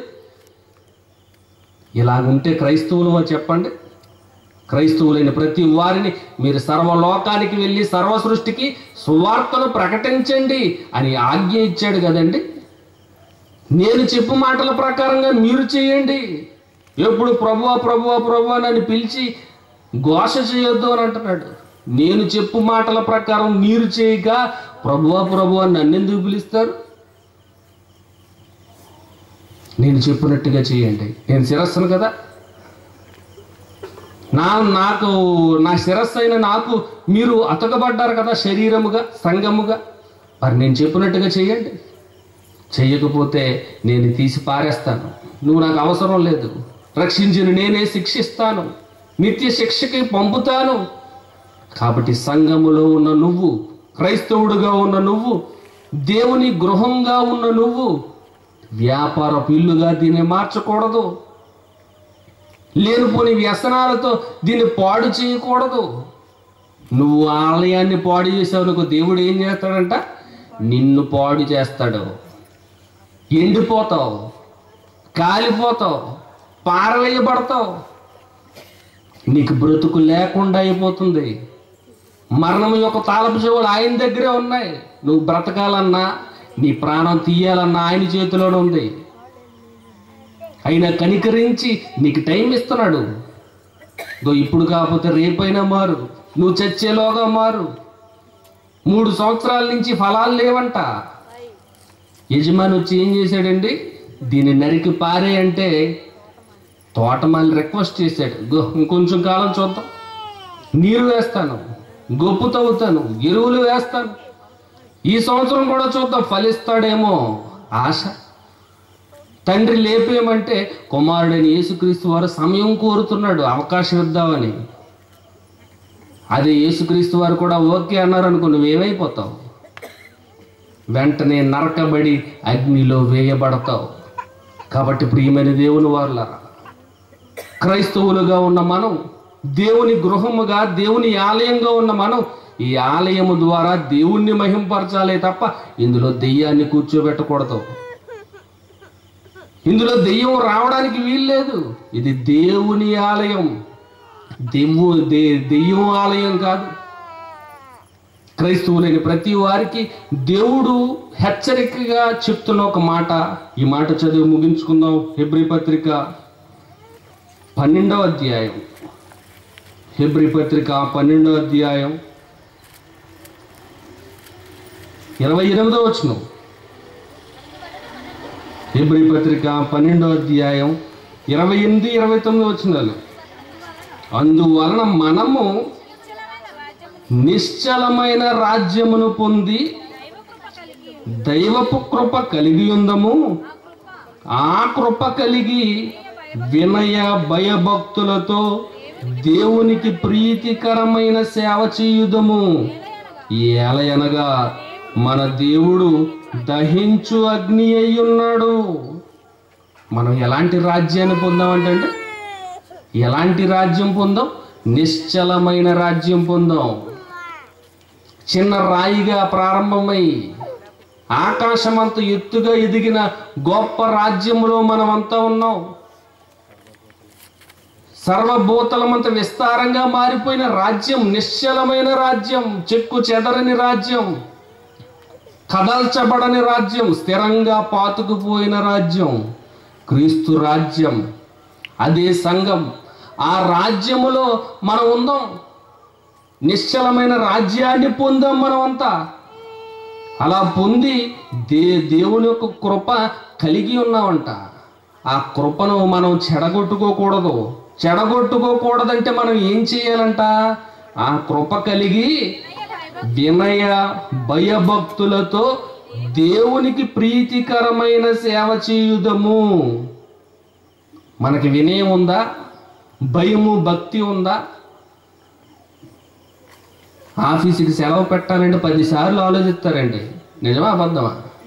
ఇలాగుంటే క్రైస్తవులు అని చెప్పండి క్రైస్తవులైన ప్రతి వారిని మీరు సర్వలోకానికి వెళ్ళి సర్వ సృష్టికి సువార్తను ప్రకటించండి అని ఆజ్ఞ ఇచ్చాడు కదండి నేను చెప్పు మాటల ప్రకారంగా మీరు చేయండి ఎప్పుడు ప్రభువా ప్రభువా ప్రభువా నన్ను పిలిచి ఘోష చేయొద్దు అని అంటున్నాడు నేను చెప్పు మాటల ప్రకారం మీరు చేయక ప్రభువా ప్రభువా నన్ను ఎందుకు పిలుస్తారు నేను చెప్పినట్టుగా చేయండి నేను శిరస్సును కదా నా నాకు నా శిరస్సు అయిన నాకు మీరు అతకబడ్డారు కదా శరీరముగా సంగముగా మరి నేను చెప్పినట్టుగా చేయండి చెయ్యకపోతే నేను తీసి పారేస్తాను నువ్వు నాకు అవసరం లేదు రక్షించిన నేనే శిక్షిస్తాను నిత్య శిక్షకి పంపుతాను కాబట్టి సంఘములో ఉన్న నువ్వు క్రైస్తవుడుగా ఉన్న నువ్వు దేవుని గృహంగా ఉన్న నువ్వు వ్యాపార ఇల్లుగా దీన్ని మార్చకూడదు లేనిపోని వ్యసనాలతో దీన్ని పాడు చేయకూడదు నువ్వు ఆలయాన్ని పాడు చేసావు అనుకో దేవుడు ఏం చేస్తాడంట నిన్ను పాడు చేస్తాడు ఎండిపోతావు కాలిపోతావు పారవేయబడతావు నీకు బ్రతుకు లేకుండా అయిపోతుంది మరణం యొక్క తాళపు చెవులు ఆయన దగ్గరే ఉన్నాయి నువ్వు బ్రతకాలన్నా నీ ప్రాణం తీయాలన్నా ఆయన చేతిలోనే ఉంది అయినా కనికరించి నీకు టైం ఇస్తున్నాడు ఇదో ఇప్పుడు కాకపోతే రేపైనా మారు నువ్వు చచ్చేలోగా మారు మూడు సంవత్సరాల నుంచి ఫలాలు లేవంట యజమాని వచ్చి ఏం చేశాడండి దీన్ని నరికి పారే అంటే తోటమాలి రిక్వెస్ట్ చేశాడు గో ఇంకొంచెం కాలం చూద్దాం నీరు వేస్తాను గొప్పు తవ్వుతాను ఎరువులు వేస్తాను ఈ సంవత్సరం కూడా చూద్దాం ఫలిస్తాడేమో ఆశ తండ్రి లేపేయమంటే కుమారుడైన యేసుక్రీస్తు వారు సమయం కోరుతున్నాడు అవకాశం ఇద్దామని అదే యేసుక్రీస్తు వారు కూడా ఓకే అన్నారు అనుకో నువ్వేమైపోతావు వెంటనే నరకబడి అగ్నిలో వేయబడతావు కాబట్టి ప్రియమైన దేవుని వారులారా క్రైస్తవులుగా ఉన్న మనం దేవుని గృహముగా దేవుని ఆలయంగా ఉన్న మనం ఈ ఆలయము ద్వారా దేవుణ్ణి మహింపరచాలే తప్ప ఇందులో దెయ్యాన్ని కూర్చోబెట్టకూడదు ఇందులో దెయ్యం రావడానికి వీల్లేదు ఇది దేవుని ఆలయం దెవ్వు దే దెయ్యం ఆలయం కాదు క్రైస్తవులైన ప్రతి వారికి దేవుడు హెచ్చరికగా చెప్తున్న ఒక మాట ఈ మాట చదివి ముగించుకుందాం హెబ్రి పత్రిక పన్నెండవ అధ్యాయం హెబ్రి పత్రిక పన్నెండవ అధ్యాయం ఇరవై ఎనిమిదో వచనం హెబ్రి పత్రిక పన్నెండో అధ్యాయం ఇరవై ఎనిమిది ఇరవై తొమ్మిది వచనాలు అందువలన మనము నిశ్చలమైన రాజ్యము నిశ్చలమైన రాజ్యమును పొంది దైవ కృప కలిగి దైవపు కృప కలిగి ఉందము ఆ కృప ఆ కృప కలిగి వినయ భయభక్తులతో దేవునికి ప్రీతికరమైన సేవ చేయుదము ఏలయనగా మన దేవుడు దహించు అగ్ని అయి ఉన్నాడు మనం ఎలాంటి రాజ్యాన్ని పొందామంటే అండి ఎలాంటి రాజ్యం పొందాం నిశ్చలమైన రాజ్యం పొందాం చిన్న రాయిగా ప్రారంభమై ఆకాశమంత ఎత్తుగా ఎదిగిన గొప్ప రాజ్యములో మనమంతా ఉన్నాం సర్వభూతలమంత విస్తారంగా మారిపోయిన రాజ్యం నిశ్చలమైన రాజ్యం చెక్కు చెదరని రాజ్యం కదల్చబడని రాజ్యం స్థిరంగా పాతుకుపోయిన రాజ్యం క్రీస్తు రాజ్యం అదే సంఘం ఆ రాజ్యములో మనం ఉందాం నిశ్చలమైన రాజ్యాన్ని పొందాం మనం అంతా అలా పొంది దే దేవుని యొక్క కృప కలిగి ఉన్నామంట ఆ కృపను మనం చెడగొట్టుకోకూడదు చెడగొట్టుకోకూడదంటే మనం ఏం చేయాలంట ఆ కృప కలిగి వినయ భయభక్తులతో దేవునికి ప్రీతికరమైన సేవ చేయుదము మనకి వినయం ఉందా భయము భక్తి ఉందా ఆఫీసుకి సెలవు పెట్టాలంటే పదిసార్లు ఆలోచిస్తారండి నిజమా అబద్ధమా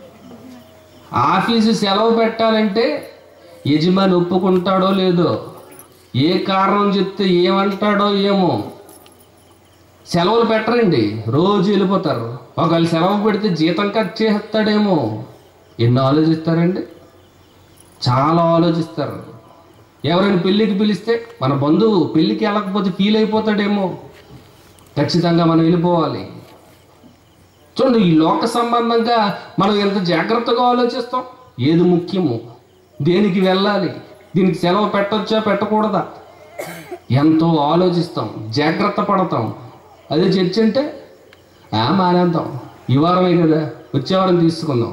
ఆఫీసు సెలవు పెట్టాలంటే యజమాని ఒప్పుకుంటాడో లేదో ఏ కారణం చెప్తే ఏమంటాడో ఏమో సెలవులు పెట్టరండి రోజు వెళ్ళిపోతారు ఒకవేళ సెలవు పెడితే జీతం కట్ చేస్తాడేమో ఎన్ని ఆలోచిస్తారండి చాలా ఆలోచిస్తారు ఎవరైనా పెళ్ళికి పిలిస్తే మన బంధువు పెళ్ళికి వెళ్ళకపోతే ఫీల్ అయిపోతాడేమో ఖచ్చితంగా మనం వెళ్ళిపోవాలి చూడండి ఈ లోక సంబంధంగా మనం ఎంత జాగ్రత్తగా ఆలోచిస్తాం ఏది ముఖ్యము దేనికి వెళ్ళాలి దీనికి సెలవు పెట్టొచ్చా పెట్టకూడదా ఎంతో ఆలోచిస్తాం జాగ్రత్త పడతాం అదే చర్చ అంటే ఆ మానేద్దాం ఈ వారమే కదా వచ్చే వారం తీసుకుందాం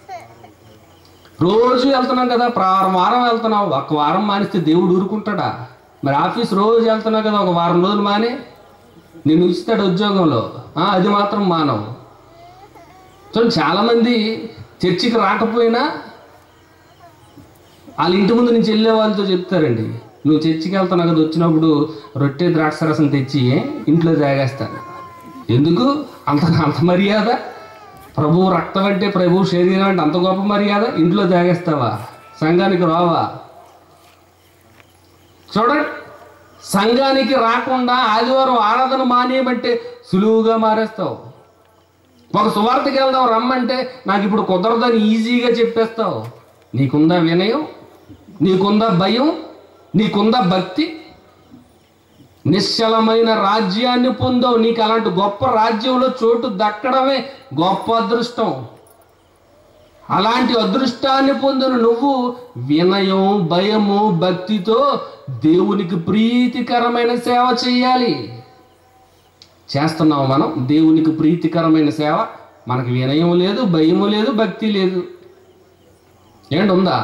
రోజు వెళ్తున్నాం కదా ప్రారం వారం వెళ్తున్నాం ఒక వారం మానేస్తే దేవుడు ఊరుకుంటాడా మరి ఆఫీస్ రోజు వెళ్తున్నావు కదా ఒక వారం రోజులు మానే నేను ఇస్తాడు ఉద్యోగంలో ఆ, అది మాత్రం మానవు చూడండి చాలామంది చర్చికి రాకపోయినా వాళ్ళ ఇంటి ముందు నుంచి వెళ్ళే వాళ్ళతో చెప్తారండి నువ్వు చర్చికి వెళ్తున్నావు కదా వచ్చినప్పుడు రొట్టె ద్రాక్ష రసం తెచ్చి ఇంట్లో తాగేస్తాను ఎందుకు అంత అంత మర్యాద ప్రభు రక్తం అంటే ప్రభు శరీరం అంటే అంత గొప్ప మర్యాద ఇంట్లో తాగేస్తావా సంఘానికి రావా చూడండి సంఘానికి రాకుండా ఆదివారం ఆరాధన మానేయమంటే సులువుగా మారేస్తావు ఒక సువార్తకి వెళ్దాం రమ్మంటే నాకు ఇప్పుడు కుదరదని ఈజీగా చెప్పేస్తావు నీకుందా వినయం నీకుందా భయం నీకుందా భక్తి నిశ్చలమైన రాజ్యాన్ని పొందావు నీకు అలాంటి గొప్ప రాజ్యంలో చోటు దక్కడమే గొప్ప అదృష్టం అలాంటి అదృష్టాన్ని పొందిన నువ్వు వినయం భయము భక్తితో దేవునికి ప్రీతికరమైన సేవ చేయాలి చేస్తున్నావు మనం దేవునికి ప్రీతికరమైన సేవ మనకి వినయం లేదు భయము లేదు భక్తి లేదు ఏంటి ఉందా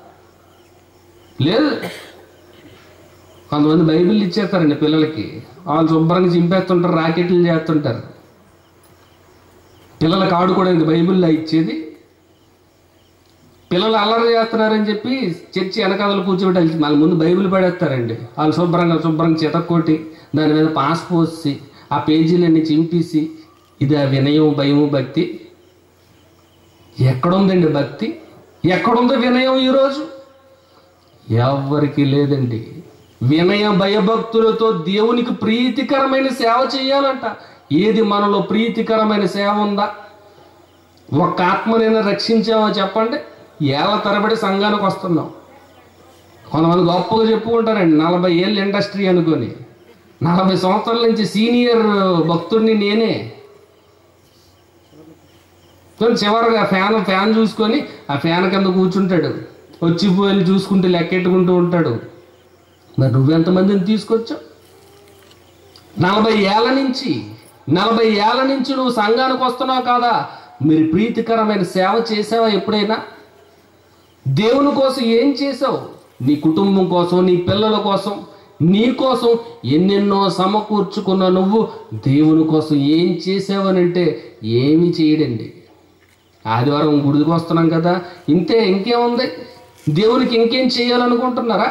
లేదు కొంతమంది బైబిల్ ఇచ్చేస్తారండి పిల్లలకి వాళ్ళు శుభ్రంగా చింపేస్తుంటారు రాకెట్లు చేస్తుంటారు పిల్లలకు ఆడుకోవడానికి బైబిల్లో ఇచ్చేది పిల్లలు అల్లరి చేస్తున్నారని చెప్పి చర్చి వెనకాదలు కూర్చోబెట్టి వాళ్ళ ముందు బైబిల్ పడేస్తారండి వాళ్ళు శుభ్రంగా శుభ్రంగా చితక్కొట్టి దాని మీద పాస్ పోసి ఆ పేజీలన్నీ చింపేసి ఇది ఆ వినయం భయము భక్తి ఎక్కడుందండి భక్తి ఎక్కడుందో వినయం ఈరోజు ఎవ్వరికి లేదండి వినయ భయభక్తులతో దేవునికి ప్రీతికరమైన సేవ చేయాలంట ఏది మనలో ప్రీతికరమైన సేవ ఉందా ఒక్క ఆత్మనైనా రక్షించామో చెప్పండి ఏళ్ళ తరబడి సంఘానికి వస్తున్నాం కొంతమంది గొప్పగా చెప్పుకుంటారండి నలభై ఏళ్ళు ఇండస్ట్రీ అనుకొని నలభై సంవత్సరాల నుంచి సీనియర్ భక్తుడిని నేనే చూడండి చివరిగా ఫ్యాన్ ఫ్యాన్ చూసుకొని ఆ ఫ్యాన్ కింద కూర్చుంటాడు వచ్చి పోయి చూసుకుంటూ లెక్కెట్టుకుంటూ ఉంటాడు మరి నువ్వెంతమందిని తీసుకొచ్చావు నలభై ఏళ్ళ నుంచి నలభై ఏళ్ళ నుంచి నువ్వు సంఘానికి వస్తున్నావు కాదా మీరు ప్రీతికరమైన సేవ చేసావా ఎప్పుడైనా దేవుని కోసం ఏం చేసావు నీ కుటుంబం కోసం నీ పిల్లల కోసం నీ కోసం ఎన్నెన్నో సమకూర్చుకున్న నువ్వు దేవుని కోసం ఏం చేసావనంటే ఏమీ చేయడండి ఆదివారం గుడికి వస్తున్నాం కదా ఇంతే ఇంకేముంది దేవునికి ఇంకేం చేయాలనుకుంటున్నారా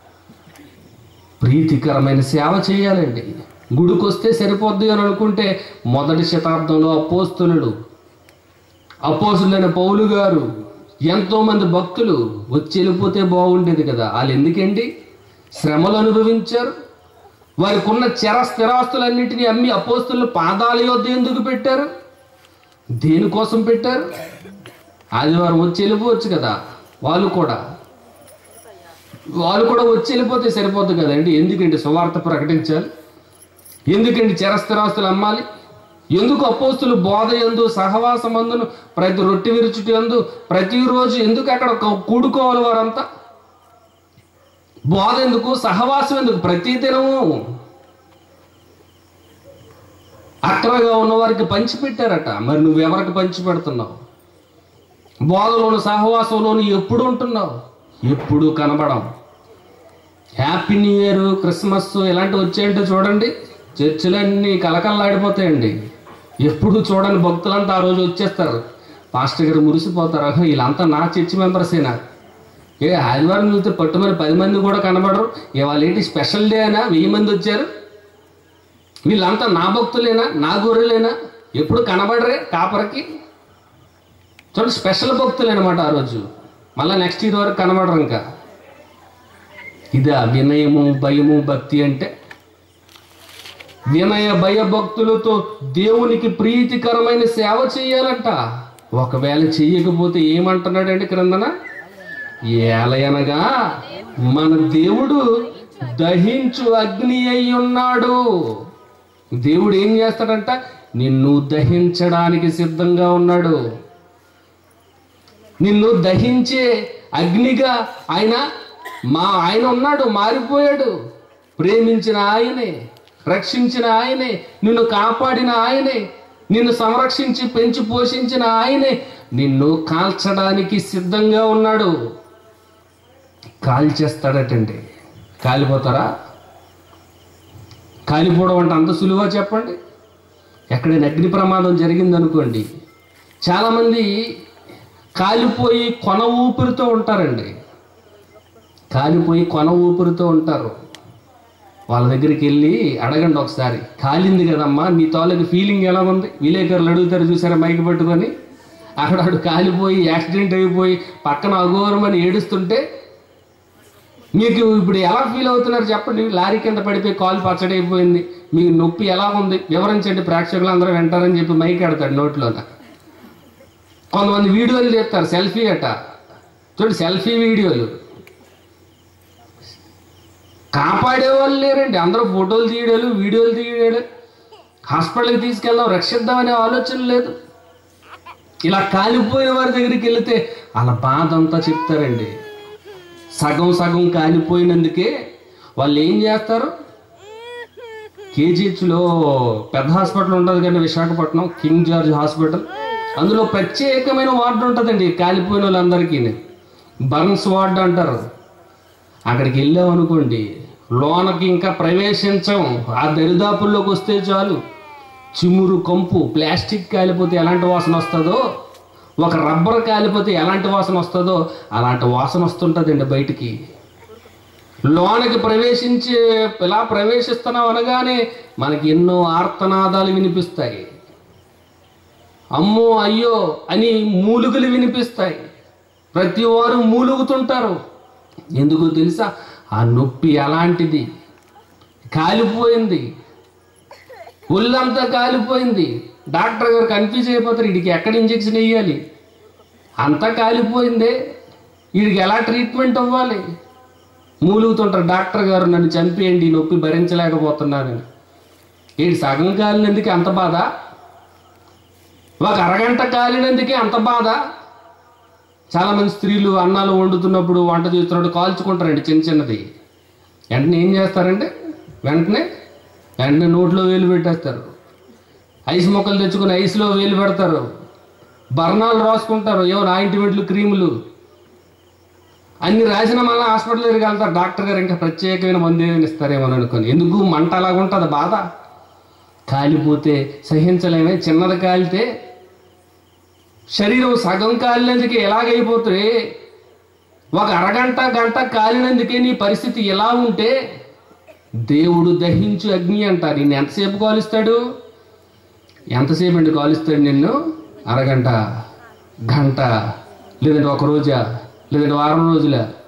ప్రీతికరమైన సేవ చేయాలండి గుడికి వస్తే సరిపోద్ది అని అనుకుంటే మొదటి శతాబ్దంలో అపోస్తులుడు అపోసులైన పౌలు గారు ఎంతో మంది భక్తులు వచ్చి వెళ్ళిపోతే బాగుండేది కదా వాళ్ళు ఎందుకండి శ్రమలు అనుభవించారు వారికి ఉన్న చెర స్థిరాస్తులన్నింటినీ అమ్మి అపోస్తులు పాదాల యొద్ద ఎందుకు పెట్టారు దేనికోసం పెట్టారు ఆదివారం వచ్చి వెళ్ళిపోవచ్చు కదా వాళ్ళు కూడా వాళ్ళు కూడా వచ్చి వెళ్ళిపోతే సరిపోద్ది కదండి ఎందుకండి సువార్త ప్రకటించాలి ఎందుకండి చిరస్థిరాస్తులు అమ్మాలి ఎందుకు అపోస్తులు బోధ ఎందు సహవాసం అందును ప్రతి రొట్టె విరుచుటి ఎందు ప్రతిరోజు ఎందుకు అక్కడ క- కూడుకోవాలి వారంతా బోధ ఎందుకు సహవాసం ఎందుకు ప్రతి దినము అక్కరగా ఉన్న వారికి పంచిపెట్టారట మరి నువ్వెవరికి పంచి పెడుతున్నావు బోధలోను సహవాసంలోను ఎప్పుడు ఉంటున్నావు ఎప్పుడు కనబడం హ్యాపీ న్యూ ఇయర్ క్రిస్మస్ ఇలాంటివి వచ్చాయంటే చూడండి చర్చిలన్నీ కలకల్లాడిపోతాయండి ఎప్పుడు చూడని భక్తులంతా ఆ రోజు వచ్చేస్తారు పాస్టర్ గారు మురిసిపోతారు "ఆహా, వీళ్ళంతా నా చర్చి మెంబర్సేనా ఏ ఆదివారం చూస్తే పట్టుమని పది మంది కూడా కనబడరు ఇవాళ ఏంటి స్పెషల్ డే అయినా వెయ్యి మంది వచ్చారు వీళ్ళంతా నా భక్తులేనా నా గొర్రెలేనా ఎప్పుడు కనబడరే కాపరకి చూడండి స్పెషల్ భక్తులు అనమాట ఆ రోజు మళ్ళీ నెక్స్ట్ ఇయర్ వరకు కనబడరు ఇంకా ఇదా వినయము భయము భక్తి అంటే వినయ భయ భక్తులతో దేవునికి ప్రీతికరమైన సేవ చేయాలంట ఒకవేళ చెయ్యకపోతే ఏమంటున్నాడండి క్రిందన ఏలయనగా మన దేవుడు దహించు అగ్ని అయి ఉన్నాడు దేవుడు ఏం చేస్తాడంట నిన్ను దహించడానికి సిద్ధంగా ఉన్నాడు నిన్ను దహించే అగ్నిగా ఆయన మా ఆయన ఉన్నాడు మారిపోయాడు ప్రేమించిన ఆయనే రక్షించిన ఆయనే నిన్ను కాపాడిన ఆయనే నిన్ను సంరక్షించి పెంచి పోషించిన ఆయనే నిన్ను కాల్చడానికి సిద్ధంగా ఉన్నాడు కాల్చేస్తాడటండి కాలిపోతారా కాలిపోవడం అంటే అంత సులువా చెప్పండి ఎక్కడైనా అగ్ని ప్రమాదం జరిగిందనుకోండి చాలామంది కాలిపోయి కొన ఊపిరితో ఉంటారండి కాలిపోయి కొన ఊపిరితో ఉంటారు వాళ్ళ దగ్గరికి వెళ్ళి అడగండి ఒకసారి కాలింది కదమ్మా నీ తాలూకు ఫీలింగ్ ఎలా ఉంది విలేకరులు అడుగుతారు చూసారా మైక్ పట్టుకొని అక్కడ ఆడు కాలిపోయి యాక్సిడెంట్ అయిపోయి పక్కన అఘోరమని ఏడుస్తుంటే మీకు ఇప్పుడు ఎలా ఫీల్ అవుతున్నారు చెప్పండి లారీ కింద పడిపోయి కాలు పచ్చడైపోయింది మీకు నొప్పి ఎలా ఉంది వివరించండి ప్రేక్షకులు అందరూ వింటారని చెప్పి మైక్ ఆడతాడు నోట్లోన కొంతమంది వీడియోలు చేస్తారు సెల్ఫీ అట చూడండి సెల్ఫీ వీడియోలు కాపాడే వాళ్ళు లేరండి అందరూ ఫోటోలు తీయడాలు వీడియోలు తీయడాలు హాస్పిటల్కి తీసుకెళ్దాం రక్షిద్దామనే ఆలోచన లేదు ఇలా కాలిపోయిన వారి దగ్గరికి వెళితే వాళ్ళ బాధ అంతా చెప్తారండి సగం సగం కాలిపోయినందుకే వాళ్ళు ఏం చేస్తారు కేజీహెచ్లో పెద్ద హాస్పిటల్ ఉంటుంది కానీ విశాఖపట్నం కింగ్ జార్జ్ హాస్పిటల్ అందులో ప్రత్యేకమైన వార్డు ఉంటుందండి కాలిపోయిన వాళ్ళందరికీ బర్న్స్ వార్డు అంటారు అక్కడికి వెళ్ళాం అనుకోండి లోనకి ఇంకా ప్రవేశించం ఆ దరిదాపుల్లోకి వస్తే చాలు చిమురు కంపు ప్లాస్టిక్ కాలిపోతే ఎలాంటి వాసన వస్తుందో ఒక రబ్బర్ కాలిపోతే ఎలాంటి వాసన వస్తుందో అలాంటి వాసన వస్తుంటుందండి బయటికి లోనకి ప్రవేశించి ఇలా ప్రవేశిస్తున్నాం అనగానే మనకి ఎన్నో ఆర్తనాదాలు వినిపిస్తాయి అమ్మో అయ్యో అని మూలుగులు వినిపిస్తాయి ప్రతి వారు మూలుగుతుంటారు ఎందుకు తెలుసా ఆ నొప్పి ఎలాంటిది కాలిపోయింది ఒళ్ళంతా కాలిపోయింది డాక్టర్ గారు కన్ఫ్యూజ్ అయిపోతారు వీడికి ఎక్కడ ఇంజెక్షన్ వేయాలి అంతా కాలిపోయిందే వీడికి ఎలా ట్రీట్మెంట్ అవ్వాలి మూలుగుతుంటారు డాక్టర్ గారు నన్ను చంపేయండి ఈ నొప్పి భరించలేకపోతున్నానని వీడి సగం కాలినందుకే అంత బాధ ఒక అరగంట కాలినందుకే అంత బాధ చాలామంది స్త్రీలు అన్నాలు వండుతున్నప్పుడు వంట చేస్తున్నప్పుడు కాల్చుకుంటారండి చిన్న చిన్నది వెంటనే ఏం చేస్తారంటే వెంటనే వెంటనే నోట్లో వేలు పెట్టేస్తారు ఐస్ మొక్కలు తెచ్చుకుని ఐస్లో వేలు పెడతారు బర్ణాలు రాసుకుంటారు ఏవో ఆయింట్మెంట్లు క్రీములు అన్ని రాసిన మళ్ళీ హాస్పిటల్ దగ్గరికి వెళ్తారు డాక్టర్ గారు ఇంకా ప్రత్యేకమైన మందు ఏదైనా ఇస్తారేమో అని అనుకుని ఎందుకు మంట అలాగ ఉంటుంది బాధ కాలిపోతే సహించలేమే చిన్నది కాలితే శరీరం సగం కాలినందుకే ఎలాగైపోతుంది ఒక అరగంట గంట కాలినందుకే నీ పరిస్థితి ఎలా ఉంటే దేవుడు దహించు అగ్ని అంటారు నిన్ను ఎంతసేపు కాలుస్తాడు ఎంతసేపు అండి కాలుస్తాడు నిన్ను అరగంట గంట లేదంటే ఒక రోజా లేదంటే వారం రోజుల